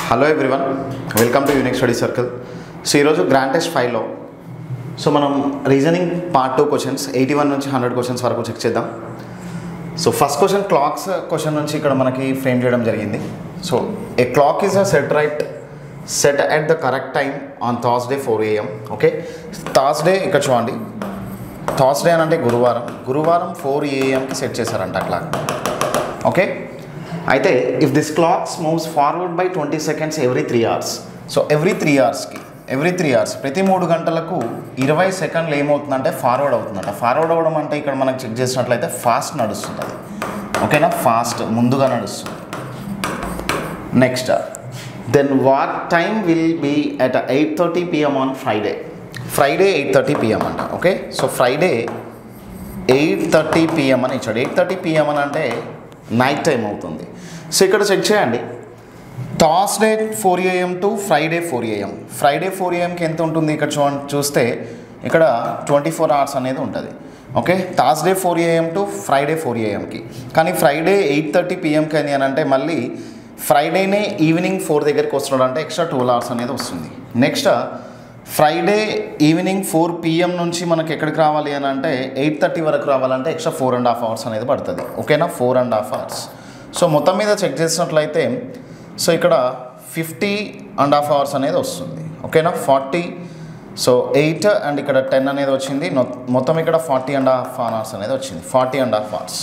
hello everyone welcome to unique study circle so ఈరోజు grand test ఫైవ్లో so మనం reasoning part two questions eighty one నుంచి hundred questions వరకు check చేద్దాం so first question clocks question నుంచి ఇక్కడ మనకి ఫ్రేమ్ చేయడం జరిగింది so a clock is a set right set at the correct time on Thursday four AM okay Thursday ఇక్కడ చూడండి థర్స్డే అని అంటే గురువారం గురువారం ఫోర్ ఏఎంకి సెట్ చేశారంట అట్లా ఓకే అయితే if this clocks moves forward by twenty seconds every three hours so every three అవర్స్కి ఎవ్రీ త్రీ అవర్స్ ప్రతి మూడు గంటలకు ఇరవై సెకండ్లు ఏమవుతుందంటే ఫార్వర్డ్ అవుతుందంట ఫార్వర్డ్ అవ్వడం అంటే ఇక్కడ మనకు చెక్ చేసినట్లయితే ఫాస్ట్ నడుస్తుంది అది ఓకేనా ఫాస్ట్ ముందుగా నడుస్తుంది next then what time will be at eight thirty PM on Friday Friday eight thirty PM అంట okay so Friday eight thirty PM అని ఇచ్చాడు ఎయిట్ థర్టీ పిఎం అని అంటే నైట్ టైం అవుతుంది సో ఇక్కడ చెక్ చేయండి Thursday four AM to Friday four AM Friday four ఏఎంకి ఎంత ఉంటుంది ఇక్కడ చూ చూస్తే ఇక్కడ ట్వంటీ ఫోర్ అవర్స్ అనేది ఉంటుంది okay Thursday four AM to Friday four ఏఎంకి కానీ ఫ్రైడే ఎయిట్ థర్టీ పిఎంకి అని అంటే మళ్ళీ ఫ్రైడేనే ఈవినింగ్ ఫోర్ దగ్గరికి వస్తున్నాడు అంటే ఎక్స్ట్రా ట్వెల్వ్ అవర్స్ అనేది వస్తుంది next Friday evening four PM నుంచి మనకి ఎక్కడికి రావాలి అని అంటే ఎయిట్ థర్టీ వరకు రావాలంటే extra four and half hours అనేది పడుతుంది ఓకేనా four and half hours so మొత్తం మీద చెక్ చేసినట్లయితే సో ఇక్కడ ఫిఫ్టీ అండ్ హాఫ్ అవర్స్ అనేది వస్తుంది ఓకేనా ఫార్టీ సో ఎయిట్ అండ్ ఇక్కడ టెన్ అనేది వచ్చింది నొ- మొత్తం ఇక్కడ ఫార్టీ అండ్ హాఫ్ అవర్స్ అనేది వచ్చింది forty and half hours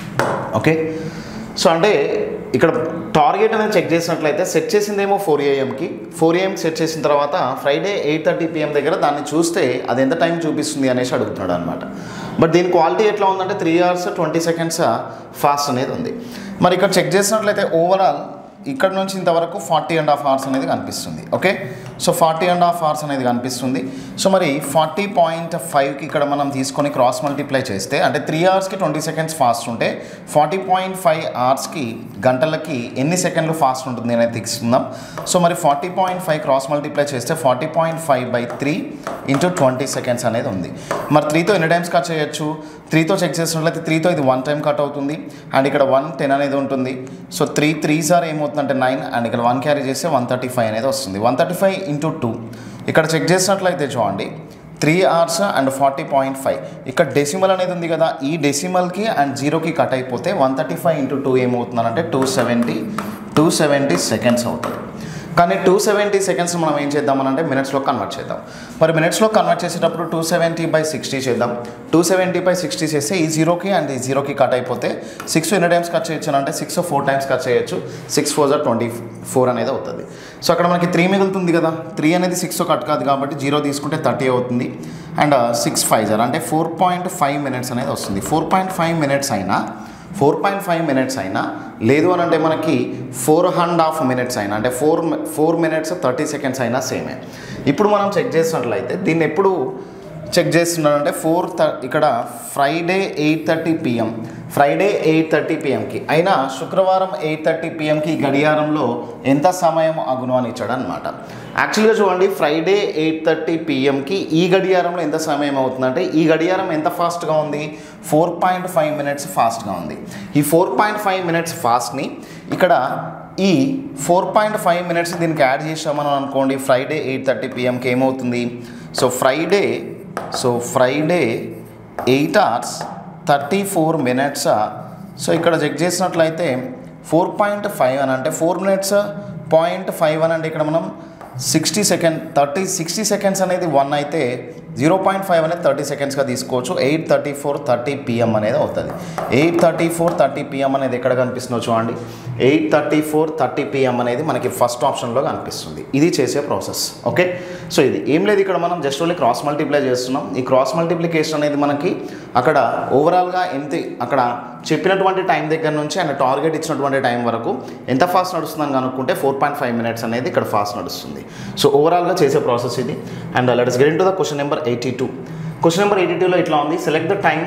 okay so అంటే ఇక్కడ టార్గెట్ అనేది చెక్ చేసినట్లయితే సెట్ చేసిందేమో ఫోర్ ఏఎంకి ఫోర్ ఏఎం సెట్ చేసిన తర్వాత ఫ్రైడే ఎయిట్ థర్టీ పిఎం దగ్గర దాన్ని చూస్తే అది ఎంత టైం చూపిస్తుంది అనేసి అడుగుతున్నాడు అనమాట బట్ దీని క్వాలిటీ ఎట్లా ఉందంటే three hours twenty seconds fast అనేది ఉంది మరి ఇక్కడ చెక్ చేసినట్లయితే ఓవరాల్ ఇక్కడ నుంచి ఇంతవరకు ఫార్టీ అండ్ హాఫ్ అవర్స్ అనేది కనిపిస్తుంది okay so forty and half hours అనేది కనిపిస్తుంది సో మరి ఫార్టీ పాయింట్ ఫైవ్కి ఇక్కడ మనం తీసుకొని క్రాస్ మల్టిప్లై చేస్తే అంటే త్రీ అవర్స్కి ట్వంటీ సెకండ్స్ ఫాస్ట్ ఉంటే ఫార్టీ పాయింట్ ఫైవ్ అవర్స్కి గంటలకి ఎన్ని సెకండ్లు ఫాస్ట్ ఉంటుంది అనేది తీసుకుందాం సో మరి forty point five cross multiply చేస్తే forty point five by three into twenty seconds అనేది ఉంది మరి త్రీతో ఎన్ని టైమ్స్ కట్ చేయొచ్చు త్రీతో చెక్ చేసినట్లయితే త్రీతో ఇది వన్ టైం కట్ అవుతుంది అండ్ ఇక్కడ వన్ టెన్ అనేది ఉంటుంది సో త్రీ త్రీ సార్ ఏమవుతుందంటే నైన్ అండ్ ఇక్కడ వన్ క్యారీ చేస్తే వన్ థర్టీ ఫైవ్ అనేది వస్తుంది one thirty five into two ఇక్కడ చెక్ చేసినట్లయితే చూడండి three hours and forty point five ఇక్కడ డెసిమల్ అనేది ఉంది కదా ఈ డెసిమల్కి అండ్ జీరోకి కట్ అయిపోతే one thirty five into two ఏమవుతుందంటే two seventy two seventy seconds అవుతుంది కానీ టూ సెవెంటీ సెకండ్స్ మనం ఏం చేద్దామని అంటే మినిట్స్లో కన్వర్ట్ చేద్దాం మరి మినిట్స్లో కన్వర్ట్ చేసేటప్పుడు టూ సెవెంటీ బై సిక్స్టీ చేద్దాం టూ సెవెంటీ బై సిక్స్టీ చేస్తే ఈ జీరోకి అండ్ ఈ జీరోకి కట్ అయిపోతే సిక్స్ ఎన్ని టైమ్స్ కట్ చేయొచ్చు అంటే సిక్స్ ఫోర్ టైమ్స్ కట్ చేయొచ్చు సిక్స్ ఫోర్ జర్ ట్వంటీ ఫోర్ అనేది అవుతుంది సో అక్కడ మనకి త్రీ మిగులుతుంది కదా త్రీ అనేది సిక్స్ కట్ కాదు కాబట్టి జీరో తీసుకుంటే థర్టీ అవుతుంది అండ్ సిక్స్ ఫైవ్ జర్ అంటే ఫోర్ పాయింట్ ఫైవ్ మినిట్స్ అనేది వస్తుంది ఫోర్ పాయింట్ ఫైవ్ మినిట్స్ అయినా ఫోర్ పాయింట్ ఫైవ్ మినిట్స్ అయినా లేదు అని అంటే మనకి ఫోర్ అండ్ హాఫ్ మినిట్స్ అయినా అంటే four four minutes thirty seconds అయినా సేమే ఇప్పుడు మనం చెక్ చేసినట్లయితే దీన్ని ఎప్పుడు చెక్ చేస్తున్నారంటే ఫోర్ ఇక్కడ Friday eight thirty PM Friday eight thirty పిఎంకి అయినా శుక్రవారం ఎయిట్ థర్టీ పిఎంకి గడియారంలో ఎంత సమయం అగును అని ఇచ్చాడు అనమాట యాక్చువల్గా చూడండి ఫ్రైడే ఎయిట్ థర్టీ పిఎంకి ఈ గడియారంలో ఎంత సమయం అవుతుందంటే ఈ గడియారం ఎంత ఫాస్ట్గా ఉంది ఫోర్ పాయింట్ ఫైవ్ మినిట్స్ ఫాస్ట్గా ఉంది ఈ ఫోర్ పాయింట్ ఫైవ్ మినిట్స్ ఫాస్ట్ని ఇక్కడ ఈ ఫోర్ పాయింట్ ఫైవ్ మినిట్స్ దీనికి యాడ్ చేసామని అనుకోండి ఫ్రైడే ఎయిట్ థర్టీ పిఎంకి ఏమవుతుంది so Friday so Friday eight hours thirty four minutes so ఇక్కడ చెక్ చేసినట్లయితే ఫోర్ పాయింట్ ఫైవ్ అని అంటే ఫోర్ మినిట్స్ పాయింట్ ఫైవ్ అని అంటే ఇక్కడ మనం sixty second thirty sixty seconds అనేది వన్ అయితే జీరో పాయింట్ ఫైవ్ అనేది థర్టీ సెకండ్స్గా తీసుకోవచ్చు eight thirty four thirty PM అనేది అవుతుంది eight thirty four thirty PM అనేది ఎక్కడ కనిపిస్తుందో చూడండి eight thirty four thirty PM అనేది మనకి ఫస్ట్ ఆప్షన్లో కనిపిస్తుంది ఇది చేసే ప్రాసెస్ ఓకే సో ఇది ఏం లేదు ఇక్కడ మనం జస్ట్ ఓన్లీ క్రాస్ మల్టిప్లై చేస్తున్నాం ఈ క్రాస్ మల్టిప్లికేషన్ అనేది మనకి అక్కడ ఓవరాల్గా ఎంత అక్కడ చెప్పినటువంటి టైం దగ్గర నుంచి అండ్ టార్గెట్ ఇచ్చినటువంటి టైం వరకు ఎంత ఫాస్ట్ నడుస్తుందని కనుక్కుంటే ఫోర్ పాయింట్ ఫైవ్ మినిట్స్ అనేది ఇక్కడ ఫాస్ట్ నడుస్తుంది సో ఓవరాల్గా చేసే ప్రాసెస్ ఇది and let us get to the question number eighty two question number eighty టూలో ఇట్లా ఉంది select the time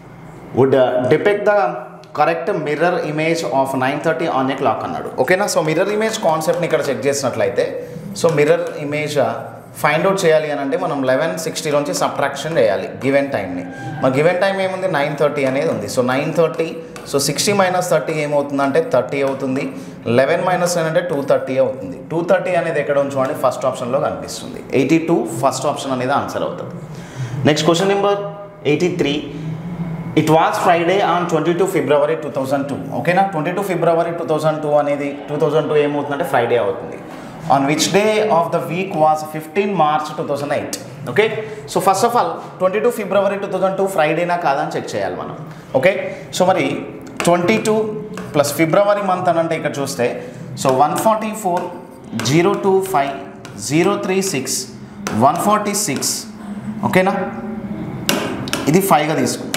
would depict the correct mirror image of nine thirty on a clock అన్నాడు ఓకేనా so mirror image కాన్సెప్ట్ని ఇక్కడ check చేసినట్లయితే so mirror image find out చేయాలి అని అంటే మనం లెవెన్ సిక్స్టీలోంచి సబ్ట్రాక్షన్ చేయాలి గివెన్ టైంని మా గివెన్ టైం ఏముంది నైన్ థర్టీ అనేది ఉంది so nine thirty so sixty minus thirty ఏమవుతుందంటే థర్టీ అవుతుంది లెవెన్ మైనస్ నైన్ అంటే టూ థర్టీ అవుతుంది టూ థర్టీ అనేది ఎక్కడ ఉంచుకోండి ఫస్ట్ ఆప్షన్లో కనిపిస్తుంది ఎయిటీ టూ ఫస్ట్ ఆప్షన్ అనేది ఆన్సర్ అవుతుంది next question number eighty three it was Friday on twenty two February two thousand two ఓకేనా twenty two February two thousand two అనేది టూ థౌజండ్ టూ ఏమవుతుందంటే ఫ్రైడే అవుతుంది on which day of the week was fifteen March two thousand eight okay so first of all twenty two February two thousand two ఫ్రైడేనా కాదని check చేయాలి మనం okay so మరి twenty two plus February month అని అంటే ఇక్కడ చూస్తే so one forty four zero two five zero three six one forty six ఓకేనా ఇది ఫైవ్గా తీసుకుందాం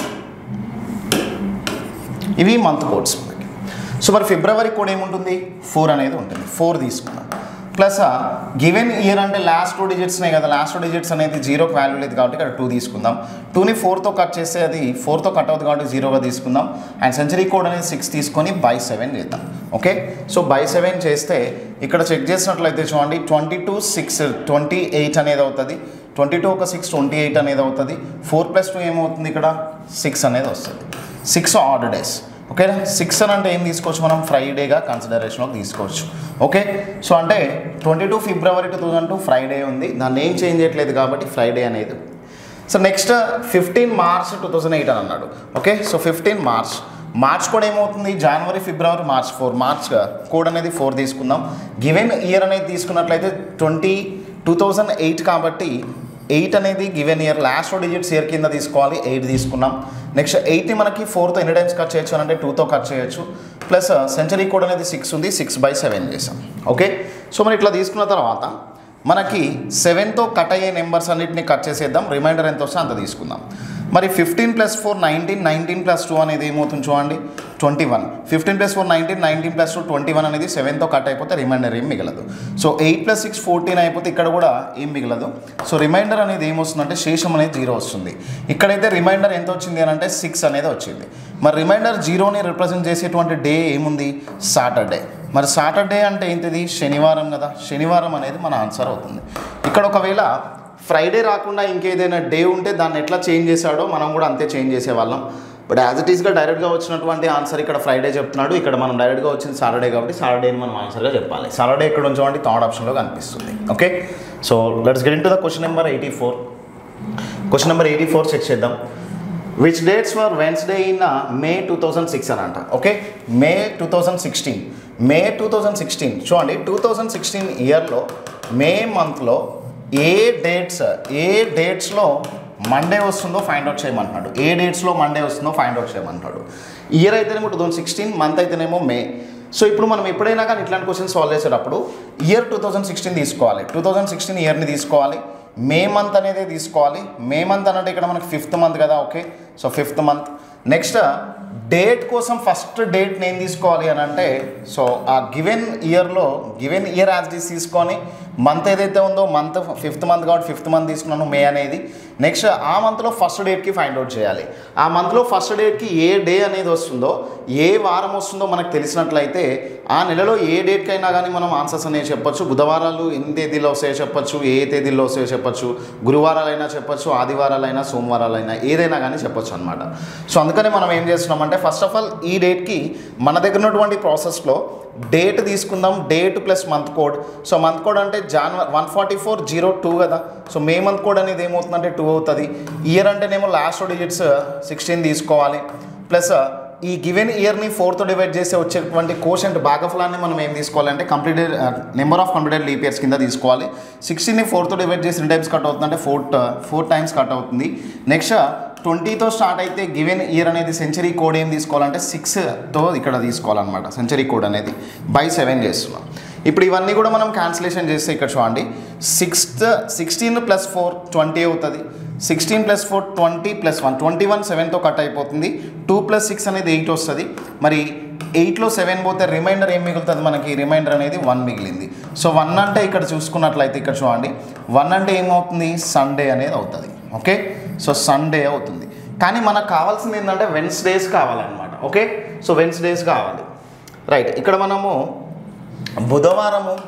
ఇవి మంత్ కోడ్స్ మనకి సో మరి ఫిబ్రవరి కోడ్ ఏముంటుంది ఫోర్ అనేది ఉంటుంది ఫోర్ తీసుకున్నాం ప్లస్ గివెన్ ఇయర్ అంటే లాస్ట్ టూ డిజిట్స్నే కదా లాస్ట్ టూ డిజిట్స్ అనేది జీరోకి వాల్యూ లేదు కాబట్టి ఇక్కడ టూ తీసుకుందాం టూని ఫోర్తో కట్ చేస్తే అది ఫోర్తో కట్ అవుతుంది కాబట్టి జీరోగా తీసుకుందాం అండ్ సెంచరీ కోడ్ అనేది సిక్స్ తీసుకొని బై సెవెన్ చేద్దాం ఓకే సో బై సెవెన్ చేస్తే ఇక్కడ చెక్ చేసినట్లయితే చూడండి twenty two six twenty eight అనేది అవుతుంది ట్వంటీ టూ ఒక సిక్స్ ట్వంటీ ఎయిట్ అనేది అవుతుంది ఫోర్ ప్లస్ టూ ఏమవుతుంది ఇక్కడ సిక్స్ అనేది వస్తుంది సిక్స్ ఆర్డ్ డేస్ ఓకేనా సిక్స్ అని అంటే ఏం తీసుకోవచ్చు మనం ఫ్రైడేగా కన్సిడరేషన్లోకి తీసుకోవచ్చు ఓకే సో అంటే twenty two February two thousand two Friday ఉంది దాన్ని ఏం చేంజ్ చేయట్లేదు కాబట్టి ఫ్రైడే అనేది ఉంది so next fifteen March two thousand eight అని అన్నాడు okay so fifteen March March కూడా ఏమవుతుంది January February March four March code అనేది ఫోర్ తీసుకుందాం గివెన్ ఇయర్ అనేది తీసుకున్నట్లయితే ట్వంటీ టూ థౌజండ్ ఎయిట్ కాబట్టి ఎయిట్ అనేది given year last digits year కింద తీసుకోవాలి ఎయిట్ తీసుకున్నాం నెక్స్ట్ ఎయిట్ని మనకి ఫోర్తో ఎన్ని టైమ్స్ కట్ చేయొచ్చు అని అంటే టూతో కట్ చేయొచ్చు ప్లస్ సెంచరీ కోడ్ అనేది సిక్స్ ఉంది సిక్స్ బై సెవెన్ చేసాం ఓకే సో మరి ఇట్లా తీసుకున్న తర్వాత మనకి సెవెన్తో కట్ అయ్యే నెంబర్స్ అన్నిటిని కట్ చేసేద్దాం రిమైండర్ ఎంత వస్తే అంత తీసుకుందాం మరి fifteen plus four nineteen nineteen plus two అనేది ఏమవుతుంది చూడండి twenty one fifteen plus four nineteen nineteen plus two twenty one అనేది సెవెన్తో కట్ అయిపోతే రిమైండర్ ఏం మిగలదు so eight plus six fourteen అయిపోతే ఇక్కడ కూడా ఏం మిగలదు సో రిమైండర్ అనేది ఏమొస్తుందంటే శేషం అనేది జీరో వస్తుంది ఇక్కడైతే రిమైండర్ ఎంత వచ్చింది అని అంటే సిక్స్ అనేది వచ్చింది మరి రిమైండర్ జీరోని రిప్రజెంట్ చేసేటువంటి డే ఏముంది సాటర్డే మరి సాటర్డే అంటే ఏంటిది శనివారం కదా శనివారం అనేది మన ఆన్సర్ అవుతుంది ఇక్కడ ఒకవేళ ఫ్రైడే రాకుండా ఇంకేదైనా డే ఉంటే దాన్ని ఎట్లా చేంజ్ చేశాడో మనం కూడా అంతే చేంజ్ చేసేవాళ్ళం బట్ యాజ్ ఇట్ ఈస్గా డైరెక్ట్గా వచ్చినటువంటి ఆన్సర్ ఇక్కడ ఫ్రైడే చెప్తున్నాడు ఇక్కడ మనం డైరెక్ట్గా వచ్చింది సాటర్డే కాబట్టి సాటర్డేని మనం ఆన్సర్గా చెప్పాలి సాటర్డే ఎక్కడ ఉంచామంటే థర్డ్ ఆప్షన్లో కనిపిస్తుంది okay so let's get into the question number eighty four question number eighty four check చేద్దాం which dates for Wednesday in May two thousand six అని అంట okay May two thousand sixteen May two thousand sixteen చూడండి two thousand sixteen ఇయర్లో May month ఏ dates ఏ డేట్స్లో Monday వస్తుందో find out చేయమంటున్నాడు ఏ డేట్స్లో మండే వస్తుందో ఫైండ్ అవుట్ చేయమంటాడు ఇయర్ అయితేనేమో టూ థౌజండ్ సిక్స్టీన్ మంత్ అయితేనేమో మే సో ఇప్పుడు మనం ఎప్పుడైనా కానీ ఇట్లాంటి క్వశ్చన్ సాల్వ్ చేసేటప్పుడు ఇయర్ టూ థౌజండ్ సిక్స్టీన్ తీసుకోవాలి టూ థౌజండ్ సిక్స్టీన్ ఇయర్ని తీసుకోవాలి మే మంత్ అనేది తీసుకోవాలి మే మంత్ అన్నట్టు ఇక్కడ మనకి ఫిఫ్త్ మంత్ కదా okay so fifth month next date కోసం ఫస్ట్ డేట్ నేను తీసుకోవాలి అని అంటే సో ఆ గివెన్ ఇయర్లో గివెన్ ఇయర్ యాజ్ డీస్ తీసుకొని మంత్ ఏదైతే ఉందో మంత్ ఫిఫ్త్ మంత్ కాబట్టి ఫిఫ్త్ మంత్ తీసుకున్నాను మే అనేది నెక్స్ట్ ఆ మంత్లో ఫస్ట్ డేట్కి ఫైండ్ అవుట్ చేయాలి ఆ మంత్లో ఫస్ట్ డేట్కి ఏ డే అనేది వస్తుందో ఏ వారం వస్తుందో మనకు తెలిసినట్లయితే ఆ నెలలో ఏ డేట్కైనా కానీ మనం ఆన్సర్స్ అనేవి చెప్పొచ్చు బుధవారాలు ఎన్ని తేదీలో వస్తాయో చెప్పొచ్చు ఏ తేదీల్లో వస్తాయో చెప్పొచ్చు గురువారాలైనా చెప్పొచ్చు ఆదివారాలైనా సోమవారాలైనా ఏదైనా కానీ చెప్పొచ్చు అనమాట సో అందుకని మనం ఏం చేస్తున్నామంటే ఫస్ట్ ఆఫ్ ఆల్ ఈ డేట్కి మన దగ్గర ఉన్నటువంటి ప్రాసెస్లో డేట్ తీసుకుందాం date plus month code so month code అంటే January one forty four zero two కదా సో మే మంత్ కోడ్ అనేది ఏమవుతుందంటే టూ అవుతుంది ఇయర్ అంటేనేమో లాస్ట్ డిజిట్స్ సిక్స్టీన్ తీసుకోవాలి ప్లస్ ఈ గివెన్ ఇయర్ని ఫోర్తో డివైడ్ చేసి వచ్చేటువంటి కోషంట్ భాగఫలాన్ని మనం ఏం తీసుకోవాలంటే completed number of completed leap years కింద తీసుకోవాలి సిక్స్టీన్ని ఫోర్తో డివైడ్ చేసి ఎన్ని టైమ్స్ కట్ అవుతుంది అంటే ఫోర్ ఫోర్ టైమ్స్ కట్ అవుతుంది నెక్స్ట్ ట్వంటీతో స్టార్ట్ అయితే గివెన్ ఇయర్ అనేది సెంచరీ కోడ్ ఏం తీసుకోవాలంటే సిక్స్తో ఇక్కడ తీసుకోవాలన్నమాట సెంచరీ కోడ్ అనేది బై సెవెన్ చేస్తున్నాం ఇప్పుడు ఇవన్నీ కూడా మనం క్యాన్సిలేషన్ చేస్తే ఇక్కడ చూడండి sixth sixteen plus four twenty అవుతుంది sixteen plus four twenty plus one twenty one సెవెన్తో కట్ అయిపోతుంది టూ ప్లస్ సిక్స్ అనేది ఎయిట్ వస్తుంది మరి ఎయిట్లో సెవెన్ పోతే రిమైండర్ ఏం మిగులుతుంది మనకి రిమైండర్ అనేది వన్ మిగిలింది సో వన్ అంటే ఇక్కడ చూసుకున్నట్లయితే ఇక్కడ చూడండి వన్ అంటే ఏమవుతుంది సండే అనేది అవుతుంది ఓకే సో సండే అవుతుంది కానీ మనకు కావాల్సింది ఏంటంటే వెన్స్డేస్ కావాలన్నమాట ఓకే సో వెన్స్డేస్ కావాలి రైట్ ఇక్కడ మనము బుధవారము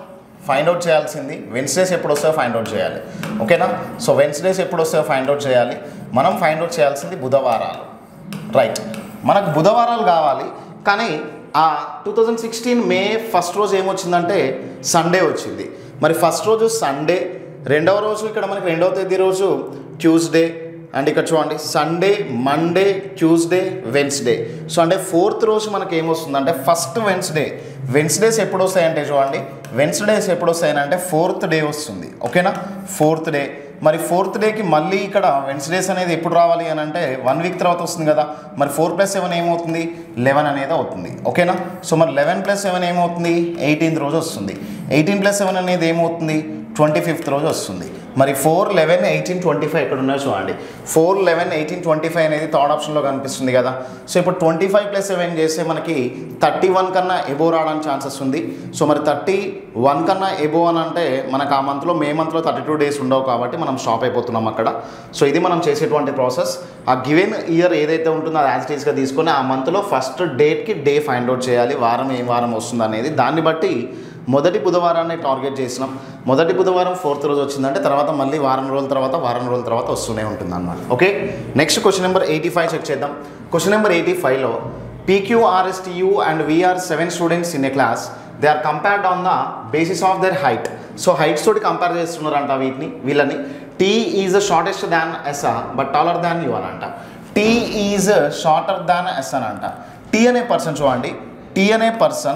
ఫైండ్ అవుట్ చేయాల్సింది వెన్స్డేస్ ఎప్పుడు వస్తాయో ఫైండ్ అవుట్ చేయాలి ఓకేనా సో వెన్స్డేస్ ఎప్పుడు వస్తాయో ఫైండ్ అవుట్ చేయాలి మనం ఫైండ్ అవుట్ చేయాల్సింది బుధవారాలు రైట్ మనకు బుధవారాలు కావాలి కానీ ఆ two thousand sixteen May first రోజు ఏమొచ్చిందంటే సండే వచ్చింది మరి ఫస్ట్ రోజు సండే రెండవ రోజు ఇక్కడ మనకి రెండవ తేదీ రోజు ట్యూస్డే అండ్ ఇక్కడ చూడండి Sunday Monday Tuesday Wednesday so అంటే ఫోర్త్ రోజు మనకి ఏమొస్తుందంటే ఫస్ట్ వెన్స్డే వెన్స్డేస్ ఎప్పుడు వస్తాయంటే చూడండి వెన్స్డేస్ ఎప్పుడు వస్తాయనంటే ఫోర్త్ డే వస్తుంది ఓకేనా ఫోర్త్ డే మరి ఫోర్త్ డేకి మళ్ళీ ఇక్కడ వెన్స్డేస్ అనేది ఎప్పుడు రావాలి అని అంటే వన్ వీక్ తర్వాత వస్తుంది కదా మరి ఫోర్ ప్లస్ సెవెన్ ఏమవుతుంది లెవెన్ అనేది అవుతుంది ఓకేనా సో మరి లెవెన్ ప్లస్ సెవెన్ ఏమవుతుంది ఎయిటీన్త్ రోజు వస్తుంది ఎయిటీన్ ప్లస్ సెవెన్ అనేది ఏమవుతుంది ట్వంటీ ఫిఫ్త్ రోజు వస్తుంది మరి four eleven eighteen twenty five ఇక్కడ ఉన్నాయో చూడండి four eleven eighteen twenty five అనేది థర్డ్ ఆప్షన్లో కనిపిస్తుంది కదా సో ఇప్పుడు ట్వంటీ ఫైవ్ ప్లస్ సెవెన్ చేస్తే మనకి థర్టీ వన్ కన్నా ఎబో రావడానికి ఛాన్సెస్ ఉంది సో మరి థర్టీ వన్ కన్నా ఎబో అని అంటే మనకు ఆ మంత్లో మే మంత్లో థర్టీ టూ డేస్ ఉండవు కాబట్టి మనం స్టాప్ అయిపోతున్నాం అక్కడ సో ఇది మనం చేసేటువంటి ప్రాసెస్ ఆ గివెన్ ఇయర్ ఏదైతే ఉంటుందో అది యాజ్ టీస్గా తీసుకొని ఆ మంత్లో ఫస్ట్ డేట్కి డే ఫైండ్ అవుట్ చేయాలి వారం ఏ వారం వస్తుంది అనేది దాన్ని బట్టి మొదటి బుధవారాన్ని టార్గెట్ చేసినాం మొదటి బుధవారం ఫోర్త్ రోజు వచ్చిందంటే తర్వాత మళ్ళీ వారం రోజుల తర్వాత వారం రోజుల తర్వాత వస్తూనే ఉంటుంది అనమాట okay next question number eighty five check చేద్దాం క్వశ్చన్ నెంబర్ ఎయిటీ ఫైవ్లో PQRSTU and V are seven students in a class they are compared on the basis of their height so heights తోటి కంపేర్ చేస్తున్నారంట వీటిని వీళ్ళని T is shortest than S but taller than U అని అంట T is shorter than S అని అంట T అనే person చూడండి టీ అనే పర్సన్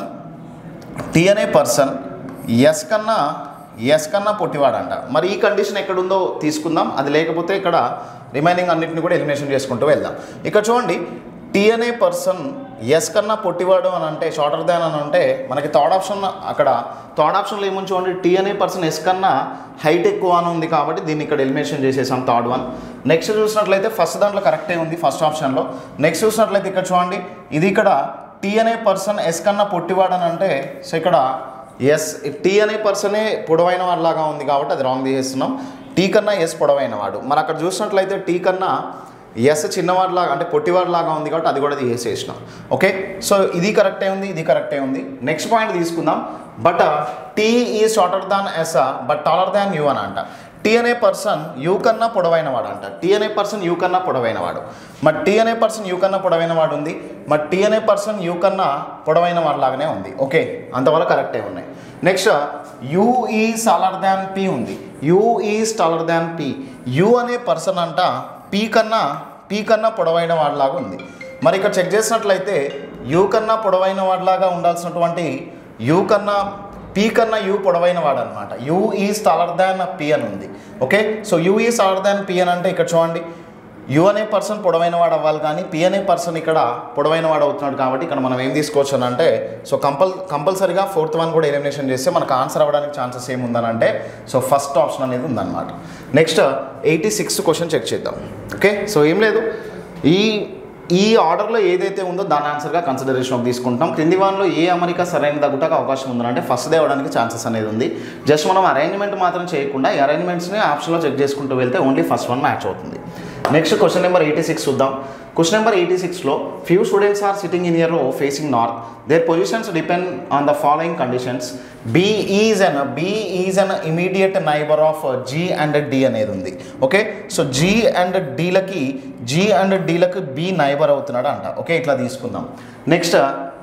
టీ అనే పర్సన్ ఎస్ కన్నా ఎస్ కన్నా పొట్టివాడంట మరి ఈ కండిషన్ ఎక్కడుందో తీసుకుందాం అది లేకపోతే ఇక్కడ రిమైనింగ్ అన్నిటిని కూడా ఎలిమినేషన్ చేసుకుంటూ వెళ్దాం ఇక్కడ చూడండి టీ అనే పర్సన్ ఎస్ కన్నా పొట్టివాడు అని అంటే షార్టర్ దాన్ అని అంటే మనకి థర్డ్ ఆప్షన్ అక్కడ థర్డ్ ఆప్షన్లో ఏముంది చూడండి టీ అనే పర్సన్ ఎస్ కన్నా హైట్ ఎక్కువ అని ఉంది కాబట్టి దీన్ని ఇక్కడ ఎలిమినేషన్ చేసేసాం థర్డ్ వన్ నెక్స్ట్ చూసినట్లయితే ఫస్ట్ దాంట్లో కరెక్టే ఉంది ఫస్ట్ ఆప్షన్లో నెక్స్ట్ చూసినట్లయితే ఇక్కడ చూడండి ఇది ఇక్కడ టీ అనే పర్సన్ ఎస్ కన్నా పొట్టివాడు అని అంటే సో ఇక్కడ ఎస్ టీ అనే పర్సనే పొడవైన వాడిలాగా ఉంది కాబట్టి అది రాంగ్ తీసేస్తున్నాం టీ కన్నా ఎస్ పొడవైన వాడు మరి అక్కడ చూసినట్లయితే టీ కన్నా ఎస్ చిన్నవాడిలాగా అంటే పొట్టివాడిలాగా ఉంది కాబట్టి అది కూడా తీసేసినాం ఓకే సో ఇది కరెక్టే ఉంది ఇది కరెక్టే ఉంది నెక్స్ట్ పాయింట్ తీసుకుందాం but T is shorter than S but taller than U అని అంట టీ అనే పర్సన్ యూ కన్నా పొడవైన వాడు అంట టీ అనే పర్సన్ యూ కన్నా పొడవైన వాడు మరి టీ అనే పర్సన్ యూ కన్నా పొడవైన వాడు ఉంది మరి టీ అనే పర్సన్ యూ కన్నా పొడవైన వాడు లాగానే ఉంది ఓకే అంతవరకు కరెక్టే ఉన్నాయి next U is taller than P ఉంది U is taller than P U అనే పర్సన్ అంట పీ కన్నా పీ కన్నా పొడవైన వాడిలాగా ఉంది మరి ఇక్కడ చెక్ చేసినట్లయితే యూ కన్నా పొడవైన వాడిలాగా ఉండాల్సినటువంటి యూ కన్నా పీ కన్నా యూ పొడవైన వాడు అనమాట U is taller than P అని ఉంది okay so U is taller than P అని అంటే ఇక్కడ చూడండి యు అనే పర్సన్ పొడవైన వాడు అవ్వాలి కానీ పి అనే పర్సన్ ఇక్కడ పొడవైన వాడు అవుతున్నాడు కాబట్టి ఇక్కడ మనం ఏం తీసుకోవచ్చు అని అంటే సో కంపల్ కంపల్సరీగా ఫోర్త్ వన్ కూడా ఎలిమినేషన్ చేస్తే మనకు ఆన్సర్ అవ్వడానికి ఛాన్సెస్ ఏముందని అంటే సో ఫస్ట్ ఆప్షన్ అనేది ఉందన్నమాట next eighty sixth question check చేద్దాం ఓకే సో ఏం లేదు ఈ ఈ ఆర్డర్లో ఏదైతే ఉందో దాని ఆన్సర్గా కన్సిడరేషన్ తీసుకుంటాం క్రింది వాన్లో ఏ అమరిక సరైన తగ్గుటకు అవకాశం ఉందంటే ఫస్ట్ దే అవ్వడానికి ఛాన్సెస్ అనేది ఉంది జస్ట్ మనం అరేంజ్మెంట్ మాత్రం చేయకుండా ఈ అరేంజ్మెంట్స్ని ఆప్షన్లో చెక్ చేసుకుంటూ వెళ్తే ఓన్లీ ఫస్ట్ వన్ మ్యాచ్ అవుతుంది next question number eighty six చూద్దాం క్వశ్చన్ నెంబర్ ఎయిటీ సిక్స్లో few students are sitting in year row facing north their positions depend on the following conditions B is an B is an immediate neighbour of G and D అనేది ఉంది okay so G and డీలకి G and డీలకు B neighbour అవుతున్నాడు అంట okay ఇట్లా తీసుకుందాం next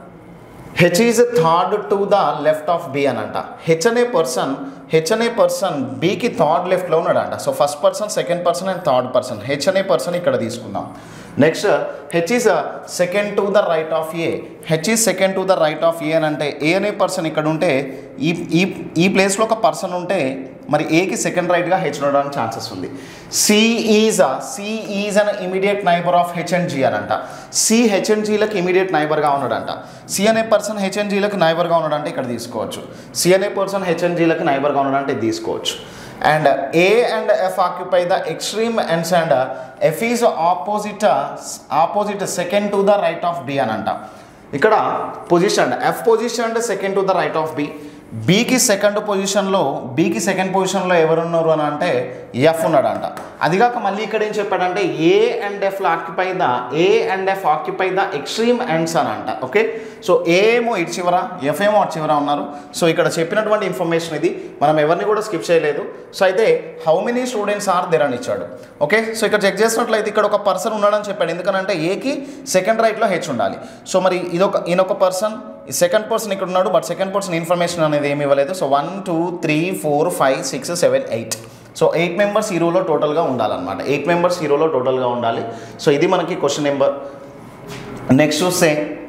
H is third to the left of B అని అంట హెచ్ అనే పర్సన్ హెచ్ అనే పర్సన్ బీకి థర్డ్ లెఫ్ట్లో ఉన్నాడు అంట so first person second person and third person H అనే పర్సన్ ఇక్కడ తీసుకుందాం next H is second to the right of A H is second to the right of A అని అంటే ఏ అనే పర్సన్ ఇక్కడ ఉంటే ఈ ఈ ఈ ప్లేస్లో ఒక పర్సన్ ఉంటే మరి ఏకి సెకండ్ రైట్గా హెచ్ ఉండడానికి ఛాన్సెస్ ఉంది C is C is an immediate neighbour of H and G అని అంట సి హెచ్ అండ్ జీలకు ఇమీడియట్ నైబర్గా ఉన్నాడంట సి అనే పర్సన్ హెచ్ అండ్ జీలకు నైబర్గా ఉన్నాడంటే ఇక్కడ తీసుకోవచ్చు సి అనే పర్సన్ హెచ్ అండ్ జీలకు నైబర్గా ఉన్నాడంటే ఇది తీసుకోవచ్చు and A and F occupy the extreme ends and F is opposite opposite second to the right of B అని అంట ఇక్కడ position F position second to the right of B బీకి second పొజిషన్లో బీకి సెకండ్ పొజిషన్లో ఎవరున్నారు అని అంటే ఎఫ్ ఉన్నాడంట అదిగాక మళ్ళీ ఇక్కడ ఏం చెప్పాడంటే ఏ అండ్ ఎఫ్లో occupy the A and F occupy the extreme ends అని అంట ఓకే సో ఏ ఏమో ఇటు చివర ఎఫ్ ఏమో అటు చివర ఉన్నారు సో ఇక్కడ చెప్పినటువంటి ఇన్ఫర్మేషన్ ఇది మనం ఎవరిని కూడా స్కిప్ చేయలేదు సో అయితే how many students are there అని ఇచ్చాడు ఓకే సో ఇక్కడ చెక్ చేసినట్లయితే ఇక్కడ ఒక పర్సన్ ఉన్నాడని చెప్పాడు ఎందుకనంటే ఏకి సెకండ్ రైట్లో హెచ్ ఉండాలి సో మరి ఇదొక ఈయనొక పర్సన్ ఈ సెకండ్ పర్సన్ ఇక్కడ ఉన్నాడు బట్ సెకండ్ పర్సన్ ఇన్ఫర్మేషన్ అనేది ఏమి ఇవ్వలేదు so one two three four five six seven eight so eight members హీరోలో టోటల్గా ఉండాలన్నమాట ఎయిట్ మెంబర్స్ హీరోలో టోటల్గా ఉండాలి సో ఇది మనకి క్వశ్చన్ నెంబర్ నెక్స్ట్ చూస్తే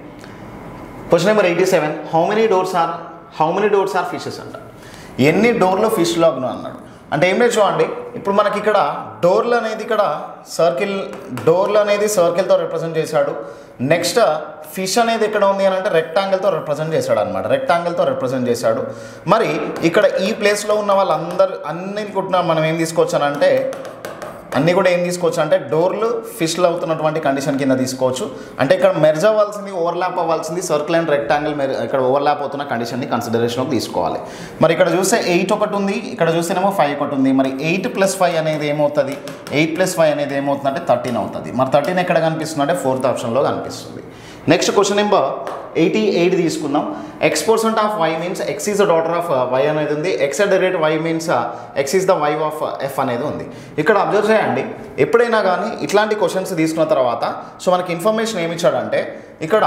question number eighty seven how many doors are how many doors are fishes అంట ఎన్ని డోర్లు ఫిష్ లాగ్ను అన్నాడు అంటే ఏం లేదు చూడండి ఇప్పుడు మనకి ఇక్కడ డోర్లు అనేది ఇక్కడ సర్కిల్ డోర్లు అనేది సర్కిల్తో రిప్రజెంట్ చేశాడు నెక్స్ట్ ఫిష్ అనేది ఎక్కడ ఉంది అని అంటే రెక్టాంగిల్తో రిప్రజెంట్ చేశాడు అనమాట రెక్టాంగిల్తో రిప్రజెంట్ చేశాడు మరి ఇక్కడ ఈ ప్లేస్లో ఉన్న వాళ్ళందరూ అన్ని కూడా మనం ఏం తీసుకోవచ్చు అని అంటే అన్నీ కూడా ఏం తీసుకోవచ్చు అంటే డోర్లు ఫిష్లు అవుతున్నటువంటి కండిషన్ కింద తీసుకోవచ్చు అంటే ఇక్కడ మెర్జ్ అవ్వాల్సింది ఓవర్లాప్ అవ్వాల్సింది సర్కిల్ అండ్ రెక్టాంగిల్ మెర్ ఇక్కడ ఓవర్లాప్ అవుతున్న కండిషన్ని కన్సిడరేషన్లోకి తీసుకోవాలి మరి ఇక్కడ చూస్తే ఎయిట్ ఒకటి ఉంది ఇక్కడ చూస్తేనేమో ఫైవ్ ఒకటి ఉంది మరి ఎయిట్ ప్లస్ ఫైవ్ అనేది ఏమవుతుంది ఎయిట్ ప్లస్ ఫైవ్ అనేది ఏమవుతుంది అంటే థర్టీన్ అవుతుంది మరి థర్టీన్ ఎక్కడ కనిపిస్తుంది అంటే ఫోర్త్ ఆప్షన్లో కనిపిస్తుంది next question number eighty eight తీసుకుందాం X percent of Y means X is the daughter of Y అనేది ఉంది X at the rate Y means X is the Y of F అనేది ఉంది ఇక్కడ అబ్జర్వ్ చేయండి ఎప్పుడైనా కానీ ఇట్లాంటి క్వశ్చన్స్ తీసుకున్న తర్వాత సో మనకి ఇన్ఫర్మేషన్ ఏమి ఇచ్చాడంటే ఇక్కడ